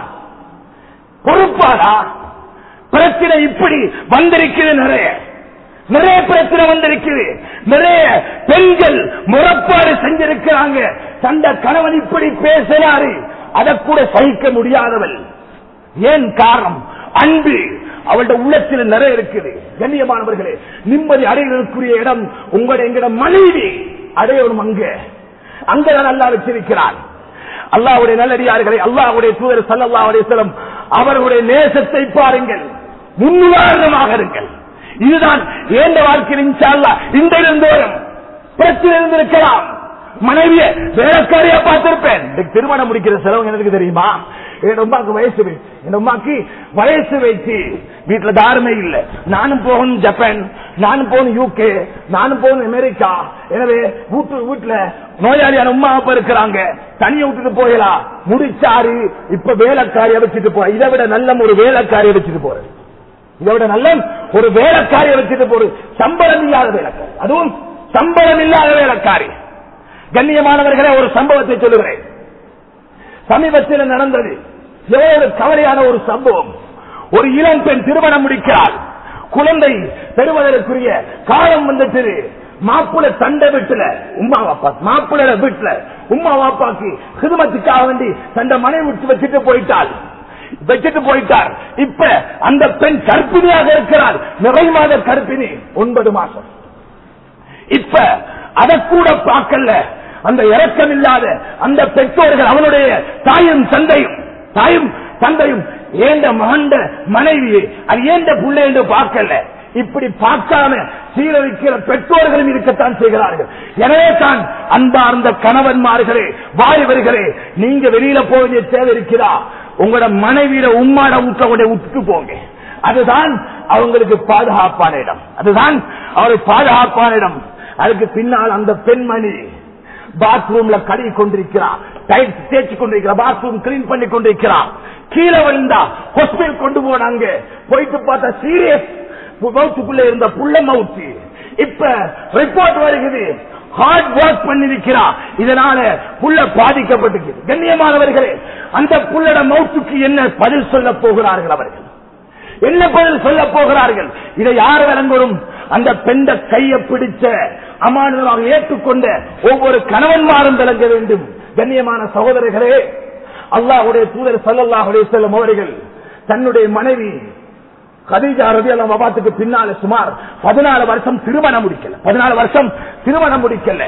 பொறுப்பாளா பிரச்சனை இப்படி வந்திருக்கிறது நிறைய நிறைய பிரச்சனை வந்திருக்குது நிறைய பெண்கள் முறப்பாடு செஞ்சிருக்கிறாங்க தந்த கணவன் இப்படி பேசினாரு அதை கூட சகிக்க முடியாதவள் ஏன் காரணம் அன்பு அவளுடைய உள்ளத்தில் நிறைய இருக்குது கண்ணியமானவர்களே நிம்மதி அடைவதற்குரிய இடம் உங்களுடைய எங்கட மனைவி அடையணும் அங்க அங்கதான் நல்லா வச்சிருக்கிறார் அல்லாவுடைய நல்லடியார்களை அல்லாவுடைய தூதர் சல்லா அலிஸ்லம் அவர்களுடைய நேசத்தை பாருங்கள் முன்னுதாரணமாக இருங்கள் இதுதான் ஏந்த வாழ்க்கையில் இன்ஷால்லா இந்த இருந்தோறும் பிரச்சனை இருந்திருக்கலாம் மனைவிய வேலைக்காரியா பார்த்திருப்பேன் திருமணம் முடிக்கிற செலவு எனக்கு தெரியுமா என் அம்மாக்கு வயசு வயசு என் அம்மாக்கு வயசு வச்சு வீட்டுல தாருமே இல்ல நானும் போகணும் ஜப்பான் நானும் போகணும் யூகே நானும் போகணும் அமெரிக்கா எனவே வீட்டு வீட்டுல நோயாளியான உமா அப்பா இருக்கிறாங்க தனியை விட்டுட்டு போயலாம் முடிச்சாரு இப்ப வேலைக்காரியை வச்சுட்டு போ இதை விட நல்ல ஒரு வேலைக்காரியை வச்சுட்டு போறேன் இதை விட நல்ல ஒரு வேலைக்காரியை வச்சுட்டு போற சம்பளம் இல்லாத வேலைக்காரி அதுவும் சம்பளம் இல்லாத வேலைக்காரி கண்ணியமானவர்களே ஒரு சம்பவத்தை சொல்லுகிறேன் சமீபத்தில் நடந்தது எவ்வளவு கவலையான ஒரு சம்பவம் ஒரு இளம் பெண் திருமணம் முடிக்கிறாள் குழந்தை பெறுவதற்குரிய காலம் வந்துட்டு மாப்பிள தண்டை வீட்டுல உமா வாப்பா மாப்பிள வீட்டுல உமா வாப்பாக்கு சிறுமத்துக்காக வேண்டி தண்ட மனைவி விட்டு வச்சுட்டு போயிட்டாள் வச்சுட்டு போயிட்டார் இப்ப அந்த பெண் கற்பிணியாக இருக்கிறார் நிறை மாத கற்பிணி ஒன்பது மாசம் இப்ப அதை கூட பார்க்கல அந்த இறக்கம் இல்லாத அந்த பெற்றோர்கள் அவனுடைய தாயும் தந்தையும் தாயும் தந்தையும் ஏண்ட மகண்ட மனைவி அது ஏண்ட புள்ளை என்று பார்க்கல இப்படி பார்க்காம சீரழிக்கிற பெற்றோர்களும் இருக்கத்தான் செய்கிறார்கள் எனவே தான் அன்பார்ந்த கணவன்மார்களே வாலிபர்களே நீங்க வெளியில போக வேண்டிய தேவை இருக்கிறா உங்களோட மனைவியில உம்மாட ஊட்ட விட்டு போங்க அதுதான் அவங்களுக்கு பாதுகாப்பான இடம் அதுதான் அவருக்கு பாதுகாப்பான இடம் அதுக்கு பின்னால் அந்த பெண்மணி பாத்ரூம்ல கழுவி கொண்டிருக்கிறார் டைட் தேய்ச்சி கொண்டிருக்கிறார் பாத்ரூம் கிளீன் பண்ணி கொண்டிருக்கிறார் கீழே விழுந்தா ஹாஸ்பிட்டல் கொண்டு போனாங்க போயிட்டு பார்த்தா சீரியஸ் மவுத்துக்குள்ள இருந்த புள்ள மவுத்து இப்ப ரிப்போர்ட் வருகிறது ஹார்ட் ஒர்க் பண்ணிருக்கிறா இதனால புள்ள பாதிக்கப்பட்டு கண்ணியமானவர்களே அந்த புள்ளட மவுத்துக்கு என்ன பதில் சொல்ல போகிறார்கள் அவர்கள் என்ன பதில் சொல்ல போகிறார்கள் இதை யார் விளங்கணும் அந்த பெண்ட கையை பிடிச்ச அமானுதமாக ஏற்றுக்கொண்ட ஒவ்வொரு கணவன்மாரும் விளங்க வேண்டும் கண்ணியமான சகோதரர்களே அல்லாஹுடைய தூதர் சல்லாஹுடைய செல்லும் அவர்கள் தன்னுடைய மனைவி கதீஜா ரவி அல்லா வபாத்துக்கு பின்னால சுமார் பதினாலு வருஷம் திருமணம் முடிக்கல பதினாலு வருஷம் திருமணம் முடிக்கல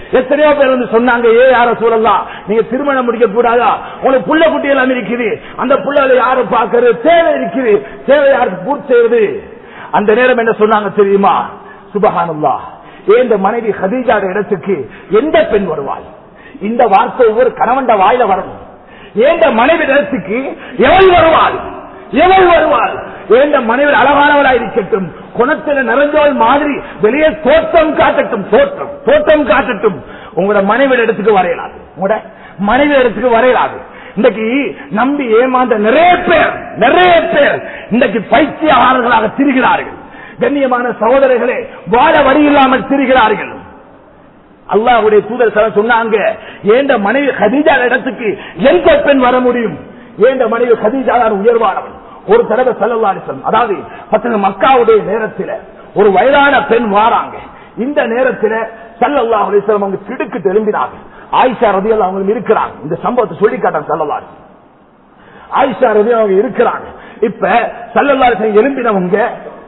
எத்தனையோ பேர் வந்து சொன்னாங்க ஏ யார சூழலாம் நீங்க திருமணம் முடிக்க கூடாதா உங்களுக்கு புள்ள குட்டி எல்லாம் இருக்குது அந்த புள்ளைகளை யாரு பாக்குறது தேவை இருக்குது தேவை யாருக்கு பூர்த்தி செய்வது அந்த நேரம் என்ன சொன்னாங்க தெரியுமா சுபஹானல்லா இந்த மனைவி ஹதீஜாட இடத்துக்கு எந்த பெண் வருவாள் இந்த வார்த்தை ஒவ்வொரு கணவன்ட வாயில வரணும் ஏந்த மனைவி இடத்துக்கு எவள் வருவாள் எவள் வருவாள் ஏந்த மனைவி அழகானவளா இருக்கட்டும் குணத்துல நிறைஞ்சவள் மாதிரி வெளியே தோற்றம் காட்டட்டும் தோற்றம் தோற்றம் காட்டட்டும் உங்களோட மனைவி இடத்துக்கு வரையலாது உங்களோட மனைவி இடத்துக்கு வரையலாது இன்றைக்கு நம்பி ஏமாந்த நிறைய பேர் நிறைய பேர் இன்றைக்கு பைத்தியகாரர்களாக திரிகிறார்கள் கண்ணியமான சகோதரர்களே வாழ வழி இல்லாமல் திரிகிறார்கள் அல்லாஹுடைய தூதர் சலம் சொன்னாங்க ஏண்ட மனைவி ஹதீஜா இடத்துக்கு எந்த பெண் வர முடியும் ஏண்ட மனைவி ஹதீஜா தான் உயர்வானவன் ஒரு தடவை செல்லவாரிசம் அதாவது பத்து மக்காவுடைய நேரத்தில் ஒரு வயதான பெண் வாராங்க இந்த நேரத்தில் சல்லல்லா அலிஸ்லாம் அவங்க திடுக்கு திரும்பினாங்க ஆயிஷா ரதியல் அவங்க இருக்கிறாங்க இந்த சம்பவத்தை சொல்லி காட்டாங்க சல்லல்லாரி ஆயிஷா ரதி அவங்க இருக்கிறாங்க இப்ப சல்லல்லாரி எழும்பினவங்க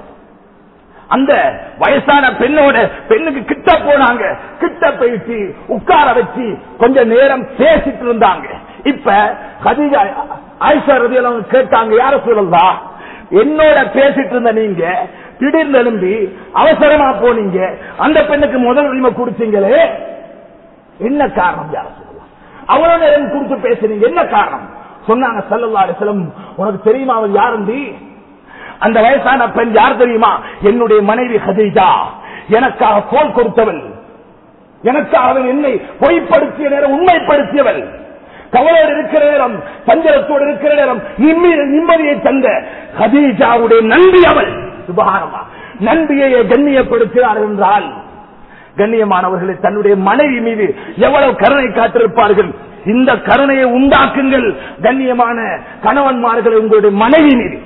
அந்த வயசான பெண்ணோட பெண்ணுக்கு கிட்ட போனாங்க கிட்ட போயிட்டு உட்கார வச்சு கொஞ்ச நேரம் பேசிட்டு இருந்தாங்க இப்ப கதிஜா ஆயிஷா ரதி அவங்க கேட்டாங்க யார சொல்லலா என்னோட பேசிட்டு இருந்த நீங்க திடீர்னு எழும்பி அவசரமா போனீங்க அந்த பெண்ணுக்கு முதல் உரிமை கொடுத்தீங்களே என்ன காரணம் யார சொல்லலாம் அவ்வளவு நேரம் கொடுத்து பேசுனீங்க என்ன காரணம் சொன்னாங்க சல்லல்லா அலிஸ்லம் உனக்கு தெரியுமா அவன் யாருந்தி அந்த வயசான பெண் யார் தெரியுமா என்னுடைய மனைவி ஹதீஜா எனக்காக கோல் கொடுத்தவள் எனக்காக அவள் என்னை பொய்ப்படுத்திய நேரம் உண்மைப்படுத்தியவள் கவலையோடு இருக்கிற நேரம் சஞ்சலத்தோடு இருக்கிற நேரம் நிம்மதியை தந்த ஹதீஜாவுடைய நன்றி அவள் சுபகாரமா நன்றியை கண்ணியப்படுத்தினார் என்றால் கண்ணியமானவர்களை தன்னுடைய மனைவி மீது எவ்வளவு கருணை காத்திருப்பார்கள் இந்த கருணையை உண்டாக்குங்கள் கண்ணியமான கணவன்மார்களை உங்களுடைய மனைவி மீது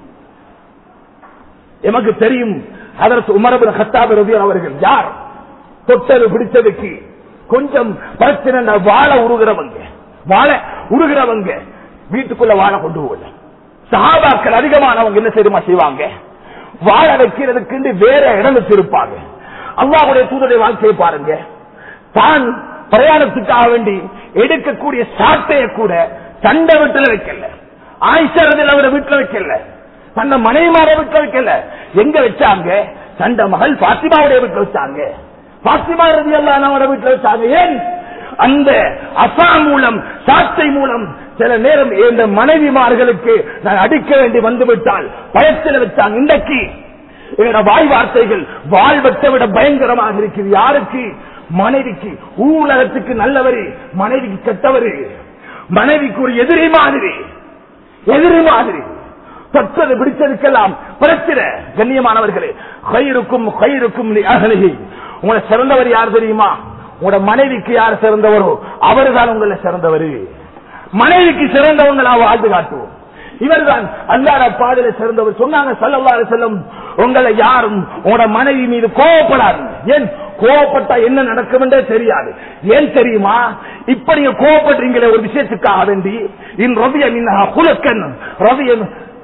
எமக்கு தெரியும் அதற்கு உமரபின் ஹத்தாபு ரவி அவர்கள் யார் தொட்டது பிடித்ததுக்கு கொஞ்சம் பிரச்சனை வாழ உருகிறவங்க வாழ உருகிறவங்க வீட்டுக்குள்ள வாழ கொண்டு போகல சகாபாக்கள் அதிகமானவங்க என்ன தெரியுமா செய்வாங்க வாழ வைக்கிறதுக்கு வேற இடம் வச்சிருப்பாங்க அல்லாவுடைய தூதருடைய வாழ்க்கையை பாருங்க தான் பிரயாணத்துக்காக வேண்டி எடுக்கக்கூடிய சாட்டையை கூட சண்டை வீட்டுல வைக்கல ஆயிஷரதில் அவரை வீட்டுல வைக்கல தன்னை மனைவிமார வீட்டுல வைக்கல எங்க வச்சாங்க தண்ட மகள் பாத்திமாவுடைய வீட்டுல வச்சாங்க பாத்திமா ரதி அல்லாவோட வீட்டுல வச்சாங்க ஏன் அந்த அசா மூலம் சாட்டை மூலம் சில நேரம் இந்த மனைவிமார்களுக்கு நான் அடிக்க வேண்டி வந்துவிட்டால் பயத்தில் வச்சாங்க இன்றைக்கு என்னோட வாய் வார்த்தைகள் வாழ்வத்தை விட பயங்கரமாக இருக்குது யாருக்கு மனைவிக்கு ஊலகத்துக்கு நல்லவரு மனைவிக்கு கெட்டவரு மனைவிக்கு ஒரு எதிரி மாதிரி எதிரி மாதிரி தொட்டது பிடிச்சதுக்கெல்லாம் பிரச்சனை கண்ணியமானவர்களே கயிறுக்கும் கயிறுக்கும் அகலகி உங்களை சிறந்தவர் யார் தெரியுமா உங்களோட மனைவிக்கு யார் சிறந்தவரோ அவர்தான் உங்களை சிறந்தவர் மனைவிக்கு சிறந்தவங்களா வாழ்ந்து காட்டுவோம் இவர்தான் அல்லாத பாதையில சிறந்தவர் சொன்னாங்க சல்லல்லாறு செல்லும் உங்களை யாரும் உங்களோட மனைவி மீது கோவப்படாது ஏன் கோவப்பட்டா என்ன நடக்கும் என்றே தெரியாது ஏன் தெரியுமா இப்ப நீங்க கோவப்படுறீங்களே ஒரு விஷயத்துக்காக வேண்டி இன் ரவிய குலக்கன் ரவியன்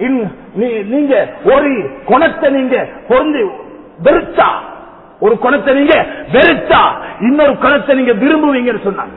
நீங்க ஒரு குணத்தை நீங்க பொருந்து வெறுத்தா ஒரு குணத்தை நீங்க வெறுத்தா இன்னொரு குணத்தை நீங்க விரும்புவீங்கன்னு சொன்னாங்க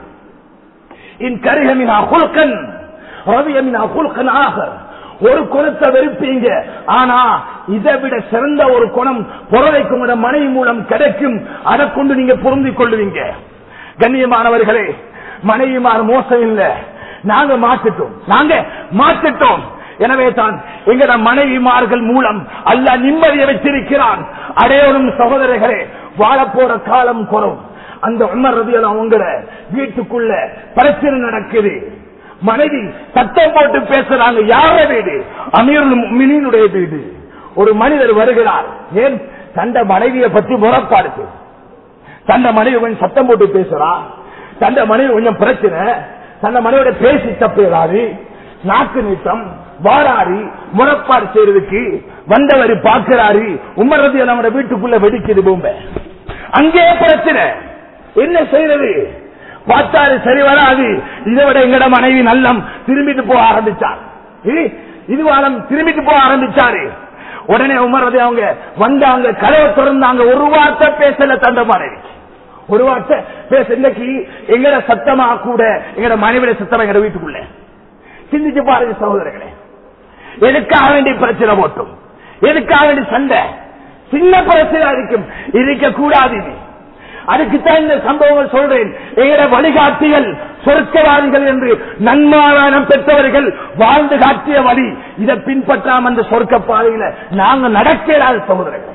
இன் கரிகமினா குலுக்கன் ரவியமினா குலுக்கன் ஆக ஒரு குணத்தை வெறுப்பீங்க ஆனா இதை விட சிறந்த ஒரு குணம் புறவைக்கு உங்களோட மனைவி மூலம் கிடைக்கும் அதை கொண்டு நீங்க பொருந்திக் கொள்ளுவீங்க கண்ணியமானவர்களே மனைவிமார் மோசம் இல்ல நாங்க மாற்றிட்டோம் நாங்க மாற்றிட்டோம் எனவே தான் எங்கட மனைவிமார்கள் மூலம் அல்ல நிம்மதியை வச்சிருக்கிறான் அடையோடும் சகோதரர்களே வாழப்போற காலம் குறம் அந்த உமர் ரதியெல்லாம் உங்கள வீட்டுக்குள்ள பிரச்சனை நடக்குது மனைவி சத்தம் போட்டு பேசுறாங்க யார வீடு அமீருல் மினினுடைய வீடு ஒரு மனிதர் வருகிறார் ஏன் தண்ட மனைவியை பற்றி முறப்பாடு தண்ட மனைவி கொஞ்சம் சத்தம் போட்டு பேசுறா தண்ட மனைவி கொஞ்சம் பிரச்சனை தந்த மனைவியோட பேசி தப்புறாரு நாக்கு நீட்டம் வாராரி முறப்பாடு செய்யறதுக்கு வந்தவர் பாக்குறாரு உமர்றது நம்ம வீட்டுக்குள்ள வெடிக்குது பூம்ப அங்கே பிரச்சனை என்ன செய்யறது பார்த்தாரு சரி வராது இதை விட எங்கட மனைவி நல்லம் திரும்பிட்டு போக ஆரம்பிச்சார் இது வாரம் திரும்பிட்டு போக ஆரம்பிச்சாரு உடனே உமர்றது அவங்க வந்தாங்க கதவை திறந்தாங்க ஒரு வார்த்தை பேசல தந்த மனைவி ஒரு வார்த்தை பேச இன்னைக்கு எங்கட சத்தமா கூட எங்கட மனைவிட சத்தமா எங்கட வீட்டுக்குள்ள சிந்திச்சு பாருங்க சகோதரர்களே எதுக்காக வேண்டிய பிரச்சனை போட்டும் எதுக்காக வேண்டிய சண்டை சின்ன பிரச்சனை இருக்கும் இருக்க கூடாது இது. அதுக்குத்தான் இந்த சம்பவங்கள் சொல்றேன் எங்கட வழிகாட்டிகள் சொர்க்கவாதிகள் என்று நன்மாராயணம் பெற்றவர்கள் வாழ்ந்து காட்டிய வழி இதை பின்பற்றாம அந்த சொர்க்க பாதையில நாங்க நடக்கிறாத சகோதரர்கள்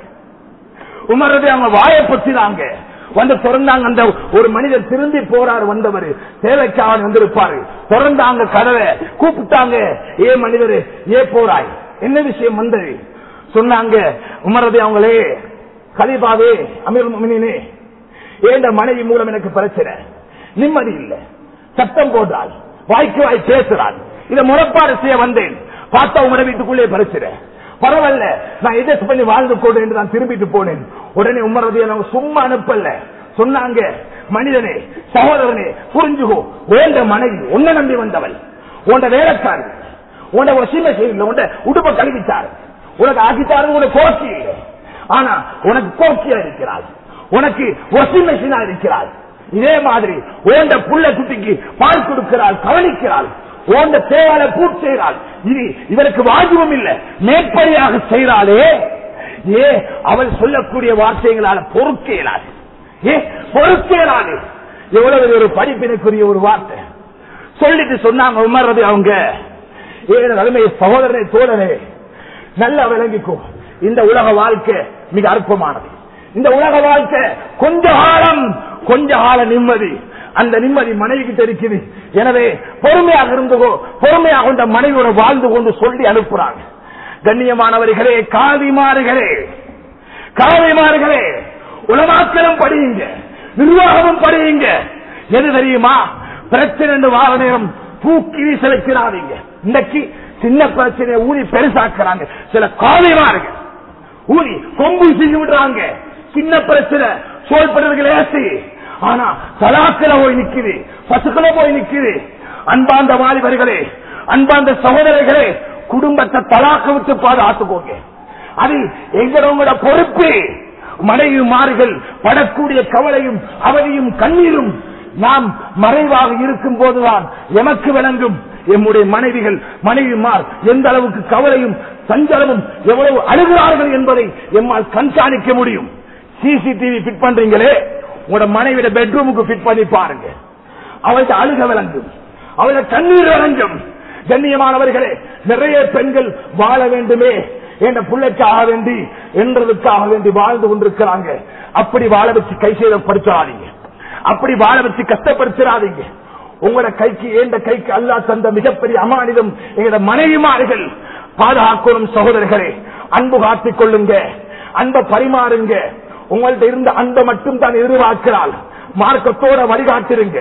உமரது அவங்க வாயை பற்றினாங்க வந்து திறந்தாங்க அந்த ஒரு மனிதர் திரும்பி போறாரு வந்தவர் தேவைக்காக வந்திருப்பாரு திறந்தாங்க கதவை கூப்பிட்டாங்க ஏ மனிதர் ஏ போறாய் என்ன விஷயம் வந்தது சொன்னாங்க உமரது அவங்களே கலிபாவே அமீர் முமினே ஏண்ட மனைவி மூலம் எனக்கு பிரச்சனை நிம்மதி இல்லை சத்தம் போடுறாள் வாய்க்கு வாய் பேசுறாள் இதை முறப்பாடு செய்ய வந்தேன் பார்த்தா உங்களோட வீட்டுக்குள்ளே பிரச்சனை பரவாயில்ல நான் எஜஸ்ட் பண்ணி வாழ்ந்து கொண்டு என்று நான் திரும்பிட்டு போனேன் உடனே உமரது அவங்க சும்மா அனுப்பல சொன்னாங்க மனிதனே சகோதரனே புரிஞ்சுகோ வேண்ட மனைவி உன்னை நம்பி வந்தவள் உன்ட வேலைக்காரன் உன்ட ஒரு சீமை செய்யல உன்ட உடுப்ப கழுவித்தார் உனக்கு ஆக்கித்தாரு உனக்கு கோக்கி இல்லை ஆனா உனக்கு கோக்கியா இருக்கிறாள் உனக்கு வாஷிங் மெஷினா இருக்கிறாள் இதே மாதிரி ஓண்ட புள்ள குட்டிக்கு பால் கொடுக்கிறாள் கவனிக்கிறாள் ஓண்ட தேவால பூட் செய்கிறாள் இது இவருக்கு வாஜிபம் இல்ல மேற்படியாக செய்கிறாளே ஏ அவள் சொல்லக்கூடிய வார்த்தைகளால பொறுக்க இயலாது ஏ பொறுக்க இயலாது எவ்வளவு ஒரு படிப்பினுக்குரிய ஒரு வார்த்தை சொல்லிட்டு சொன்னாங்க உமர்றது அவங்க ஏன் அருமை சகோதரனை தோழனே நல்லா விளங்கிக்கும் இந்த உலக வாழ்க்கை மிக அற்பமானது இந்த உலக வாழ்க்கை கொஞ்ச காலம் கொஞ்ச கால நிம்மதி அந்த நிம்மதி மனைவி கிட்ட இருக்குது எனவே பொறுமையாக இருந்துகோ பொறுமையாக கொண்ட மனைவியோட வாழ்ந்து கொண்டு சொல்லி அனுப்புறாங்க கண்ணியமானவர்களே காவிமாறுகளே காவிமாறுகளே உலமாக்களும் படியுங்க நிர்வாகமும் படியுங்க எது தெரியுமா பிரச்சனை வார நேரம் தூக்கி வீசலுக்கிறாதீங்க இன்னைக்கு சின்ன பிரச்சனையை ஊதி பெருசாக்குறாங்க சில காவிமார்கள் ஊதி கொம்பு செஞ்சு விடுறாங்க சின்ன பிரச்சனை சோழ்படுறதுக்கு லேசி ஆனா தலாக்கில போய் நிக்குது பசுக்கள போய் நிக்குது அன்பாந்த வாலிபர்களே அன்பாந்த சகோதரர்களே குடும்பத்தை தலாக்க விட்டு பாதுகாத்துக்கோங்க அது எங்களோட பொறுப்பு மனைவி மாறுகள் படக்கூடிய கவலையும் அவதியும் கண்ணீரும் நாம் மறைவாக இருக்கும் போதுதான் எமக்கு விளங்கும் எம்முடைய மனைவிகள் மனைவிமார் எந்த அளவுக்கு கவலையும் சஞ்சலமும் எவ்வளவு அழுகிறார்கள் என்பதை எம்மால் கண்காணிக்க முடியும் சிசிடிவி பிட் பண்றீங்களே உங்களோட மனைவிட பெட்ரூமுக்கு பிட் பண்ணி பாருங்க அவள்கிட்ட அழுக விளங்கும் அவளை கண்ணீர் விளங்கும் கண்ணியமானவர்களே நிறைய பெண்கள் வாழ வேண்டுமே என்ற பிள்ளைக்காக வேண்டி என்றதுக்காக வேண்டி வாழ்ந்து கொண்டிருக்கிறாங்க அப்படி வாழ வச்சு கை சேதப்படுத்தாதீங்க அப்படி வாழ வச்சு கஷ்டப்படுத்தாதீங்க உங்களோட கைக்கு ஏண்ட கைக்கு அல்லா தந்த மிகப்பெரிய அமானிதம் எங்களோட மனைவிமார்கள் பாதுகாக்கணும் சகோதரர்களே அன்பு காத்திக் கொள்ளுங்க அன்பை பரிமாறுங்க உங்கள்ட்ட இருந்த அன்பை மட்டும் தான் எதிர்பார்க்கிறாள் மார்க்கத்தோட வழிகாட்டிருங்க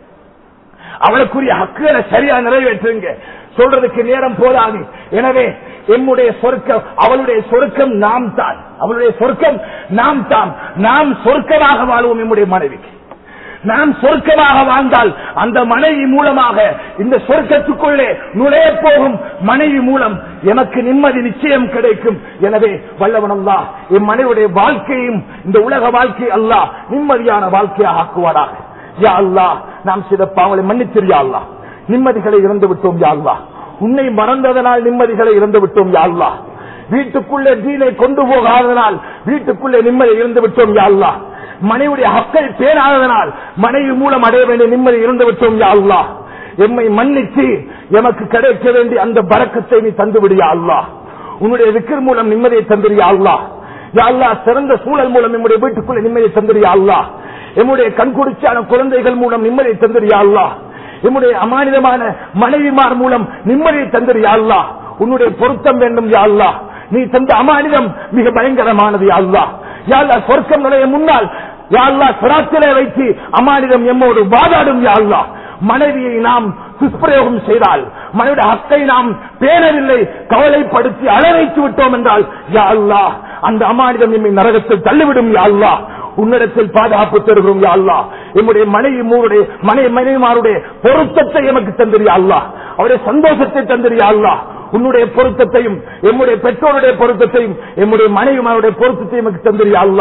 அவளுக்குரிய ஹக்குகளை சரியா நிறைவேற்றுங்க சொல்றதுக்கு நேரம் போதாது எனவே எம்முடைய சொர்க்கம் அவளுடைய சொர்க்கம் நாம் தான் அவளுடைய சொர்க்கம் நாம் தான் நாம் சொர்க்கமாக வாழ்வோம் எம்முடைய மனைவிக்கு நாம் சொர்க்கமாக வாழ்ந்தால் அந்த மனைவி மூலமாக இந்த சொர்க்கத்துக்குள்ளே நுழைய போகும் மனைவி மூலம் எனக்கு நிம்மதி நிச்சயம் கிடைக்கும் எனவே வல்லவன் அல்லா என் மனைவியுடைய வாழ்க்கையும் இந்த உலக வாழ்க்கை அல்லா நிம்மதியான வாழ்க்கையாக ஆக்குவாராக யா அல்லா நாம் சில பாவங்களை மன்னித்திரியா அல்லா நிம்மதிகளை இறந்து விட்டோம் யா அல்லா உன்னை மறந்ததனால் நிம்மதிகளை இறந்து விட்டோம் யா அல்லா வீட்டுக்குள்ளே தீனை கொண்டு போகாததனால் வீட்டுக்குள்ளே நிம்மதி இருந்து விட்டோம் யா அல்லா மனைவியுடைய ஹக்கை பேராததனால் மனைவி மூலம் அடைய வேண்டிய நிம்மதி இருந்து விட்டோம் யா அல்லா எம்மை மன்னித்து எமக்கு கிடைக்க வேண்டிய அந்த பறக்கத்தை நீ தந்துவிடியா அல்லா உன்னுடைய விக்கர் மூலம் நிம்மதியை தந்திரியா அல்லா யா அல்லா சிறந்த சூழல் மூலம் நம்முடைய வீட்டுக்குள்ள நிம்மதியை தந்திரியா அல்லா எம்முடைய கண்குடிச்சான குழந்தைகள் மூலம் நிம்மதியை தந்திரியா அல்லா எம்முடைய அமானிதமான மனைவிமார் மூலம் நிம்மதியை தந்திரியா அல்லா உன்னுடைய பொருத்தம் வேண்டும் யா அல்லா நீ தந்த அமானிதம் மிக பயங்கரமானது யா அல்லா யா அல்லா சொர்க்கம் நுழைய முன்னால் யா அல்லா சிராத்திலே வைத்து அமானிதம் எம்மோடு வாதாடும் யா அல்லா மனைவியை நாம் துஷ்பிரயோகம் செய்தால் மனைவிட ஹக்கை நாம் பேரவில்லை கவலைப்படுத்தி அழவைத்து விட்டோம் என்றால் யா அல்லா அந்த அமானிதம் எம்மை நரகத்தில் தள்ளிவிடும் யா அல்லா உன்னிடத்தில் பாதுகாப்பு தருகிறோம் யா அல்லா எம்முடைய மனைவி மூருடைய மனை மனைவிமாருடைய பொருத்தத்தை எமக்கு தந்திரியா அல்லா அவருடைய சந்தோஷத்தை தந்திரியா அல்லா உன்னுடைய பொருத்தத்தையும் எம்முடைய பெற்றோருடைய பொருத்தத்தையும் எம்முடைய மனைவிமாருடைய பொருத்தத்தையும் எமக்கு தந்திரியா அல்லா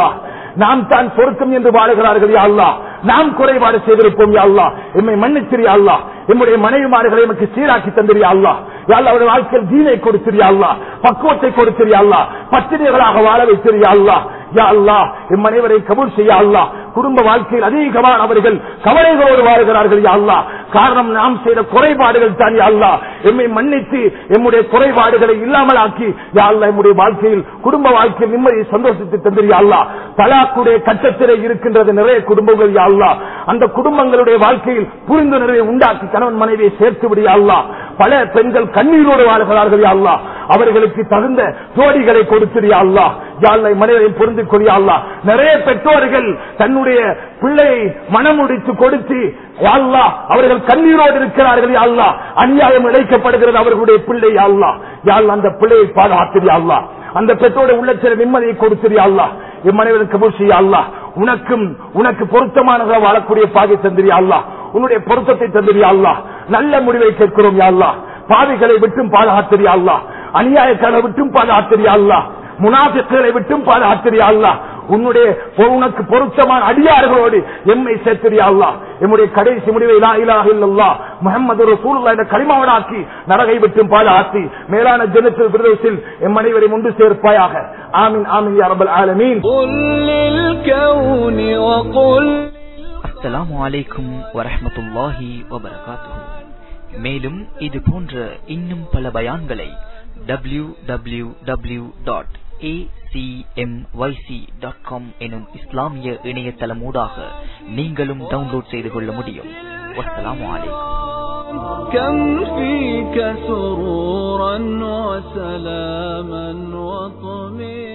நாம் தான் சொர்க்கம் என்று வாழுகிறார்கள் யா அல்லாஹ் நாம் குறைபாடு செய்திருப்போம் யா அல்லாஹ் எம்மை மன்னித்திரியா அல்லாஹ் எம்முடைய மனைவிமார்களை எமக்கு சீராக்கி தந்திரியா அல்லாஹ் யா அல்லாஹ் அவருடைய வாழ்க்கையில் தீனை கொடுத்திரியா அல்லாஹ் பக்குவத்தை கொடுத்திரியா அல்லாஹ் பத்திரிகளாக வாழ வைத்திரியா அல்லாஹ் யா அல்லாஹ் எம் அனைவரை கபூல் செய்ய அல்லாஹ் குடும்ப வாழ்க்கையில் அதிகமான அவர்கள் கவலைகளோடு வாழ்கிறார்கள் யா அல்லாஹ் காரணம் நாம் செய்த குறைபாடுகள் தான் யா அல்லாஹ் எம்மை மன்னித்து எம்முடைய குறைபாடுகளை இல்லாமல் ஆக்கி யா அல்லாஹ் எம்முடைய வாழ்க்கையில் குடும்ப வாழ்க்கையில் நிம்மதியை சந்தோஷத்தை தந்திரியா அல்லாஹ் தலாக்குடைய கட்டத்திலே இருக்கின்றது நிறைய குடும்பங்கள் யா அல்லாஹ் அந்த குடும்பங்களுடைய வாழ்க்கையில் புரிந்துணர்வை உண்டாக்கி கணவன் மனைவியை சேர்த்து விடியா அல்லாஹ் பல பெண்கள் கண்ணீரோடு வாழ்கிறார்கள் யா அல்லாஹ் அவர்களுக்கு தகுந்த ஜோடிகளை கொடுத்திரியா அல்லாஹ் யா அல்லாஹ் மனிதரை பொருந்து கொள்ளியா அல்லாஹ் நிறைய பெற்றோர்கள் தன்னுடைய பிள்ளையை மனமுடித்து கொடுத்து யா அல்லாஹ் அவர்கள் கண்ணீரோடு இருக்கிறார்கள் யா அல்லாஹ் அநியாயம் இழைக்கப்படுகிறது அவர்களுடைய பிள்ளை யா அல்லாஹ் யா அல்லாஹ் அந்த பிள்ளையை பாதுகாத்திரியா அல்லாஹ் அந்த பெற்றோட உள்ளத்தில் நிம்மதியை கொடுத்திரியா அல்லாஹ் இம்மனைவருக்கு கபூர் செய்ய அல்லாஹ் உனக்கும் உனக்கு பொருத்தமானதாக வாழக்கூடிய பாதை தந்திரியா அல்லாஹ் உன்னுடைய பொருத்தத்தை தந்திரியா அல்லாஹ் நல்ல முடிவை கேட்கிறோம் யா அல்லாஹ் பாவிகளை விட்டும் பாதுகாத்திரியா அல்லாஹ் அநியாயக்காரை விட்டும் பாதுகாத்திரியா அல்லாஹ் முனாபிக்களை விட்டும் பாதுகாத்திரியா அல்லாஹ் உன்னுடைய உனக்கு பொருத்தமான அடியார்களோடு எம்மை சேர்த்திரியா அல்லாஹ் எம்முடைய கடைசி முடிவை லா இலாஹ இல்லல்லாஹ் முஹம்மது ரசூலுல்லாஹ் என்ற கலிமாவனாக்கி நரகை விட்டும் பாதுகாத்தி மேலான ஜன்னத்தில் பிரதேசில் எம் அனைவரையும் ஒன்று சேர்ப்பாயாக ஆமீன் ஆமீன் யா ரப்பல் ஆலமீன் قل للكون وقل அஸ்ஸலாமு அலைக்கும் வரஹ்மத்துல்லாஹி வபரகாத்துஹு மேலும் இது போன்ற இன்னும் பல பயான்களை W W W dot dot com எனும் இஸ்லாமிய இணையதளமூடாக நீங்களும் டவுன்லோட் செய்து கொள்ள முடியும் வஸ்ஸலாமு அலைக்கும் كم فيك سرورا وسلاما وطمئنا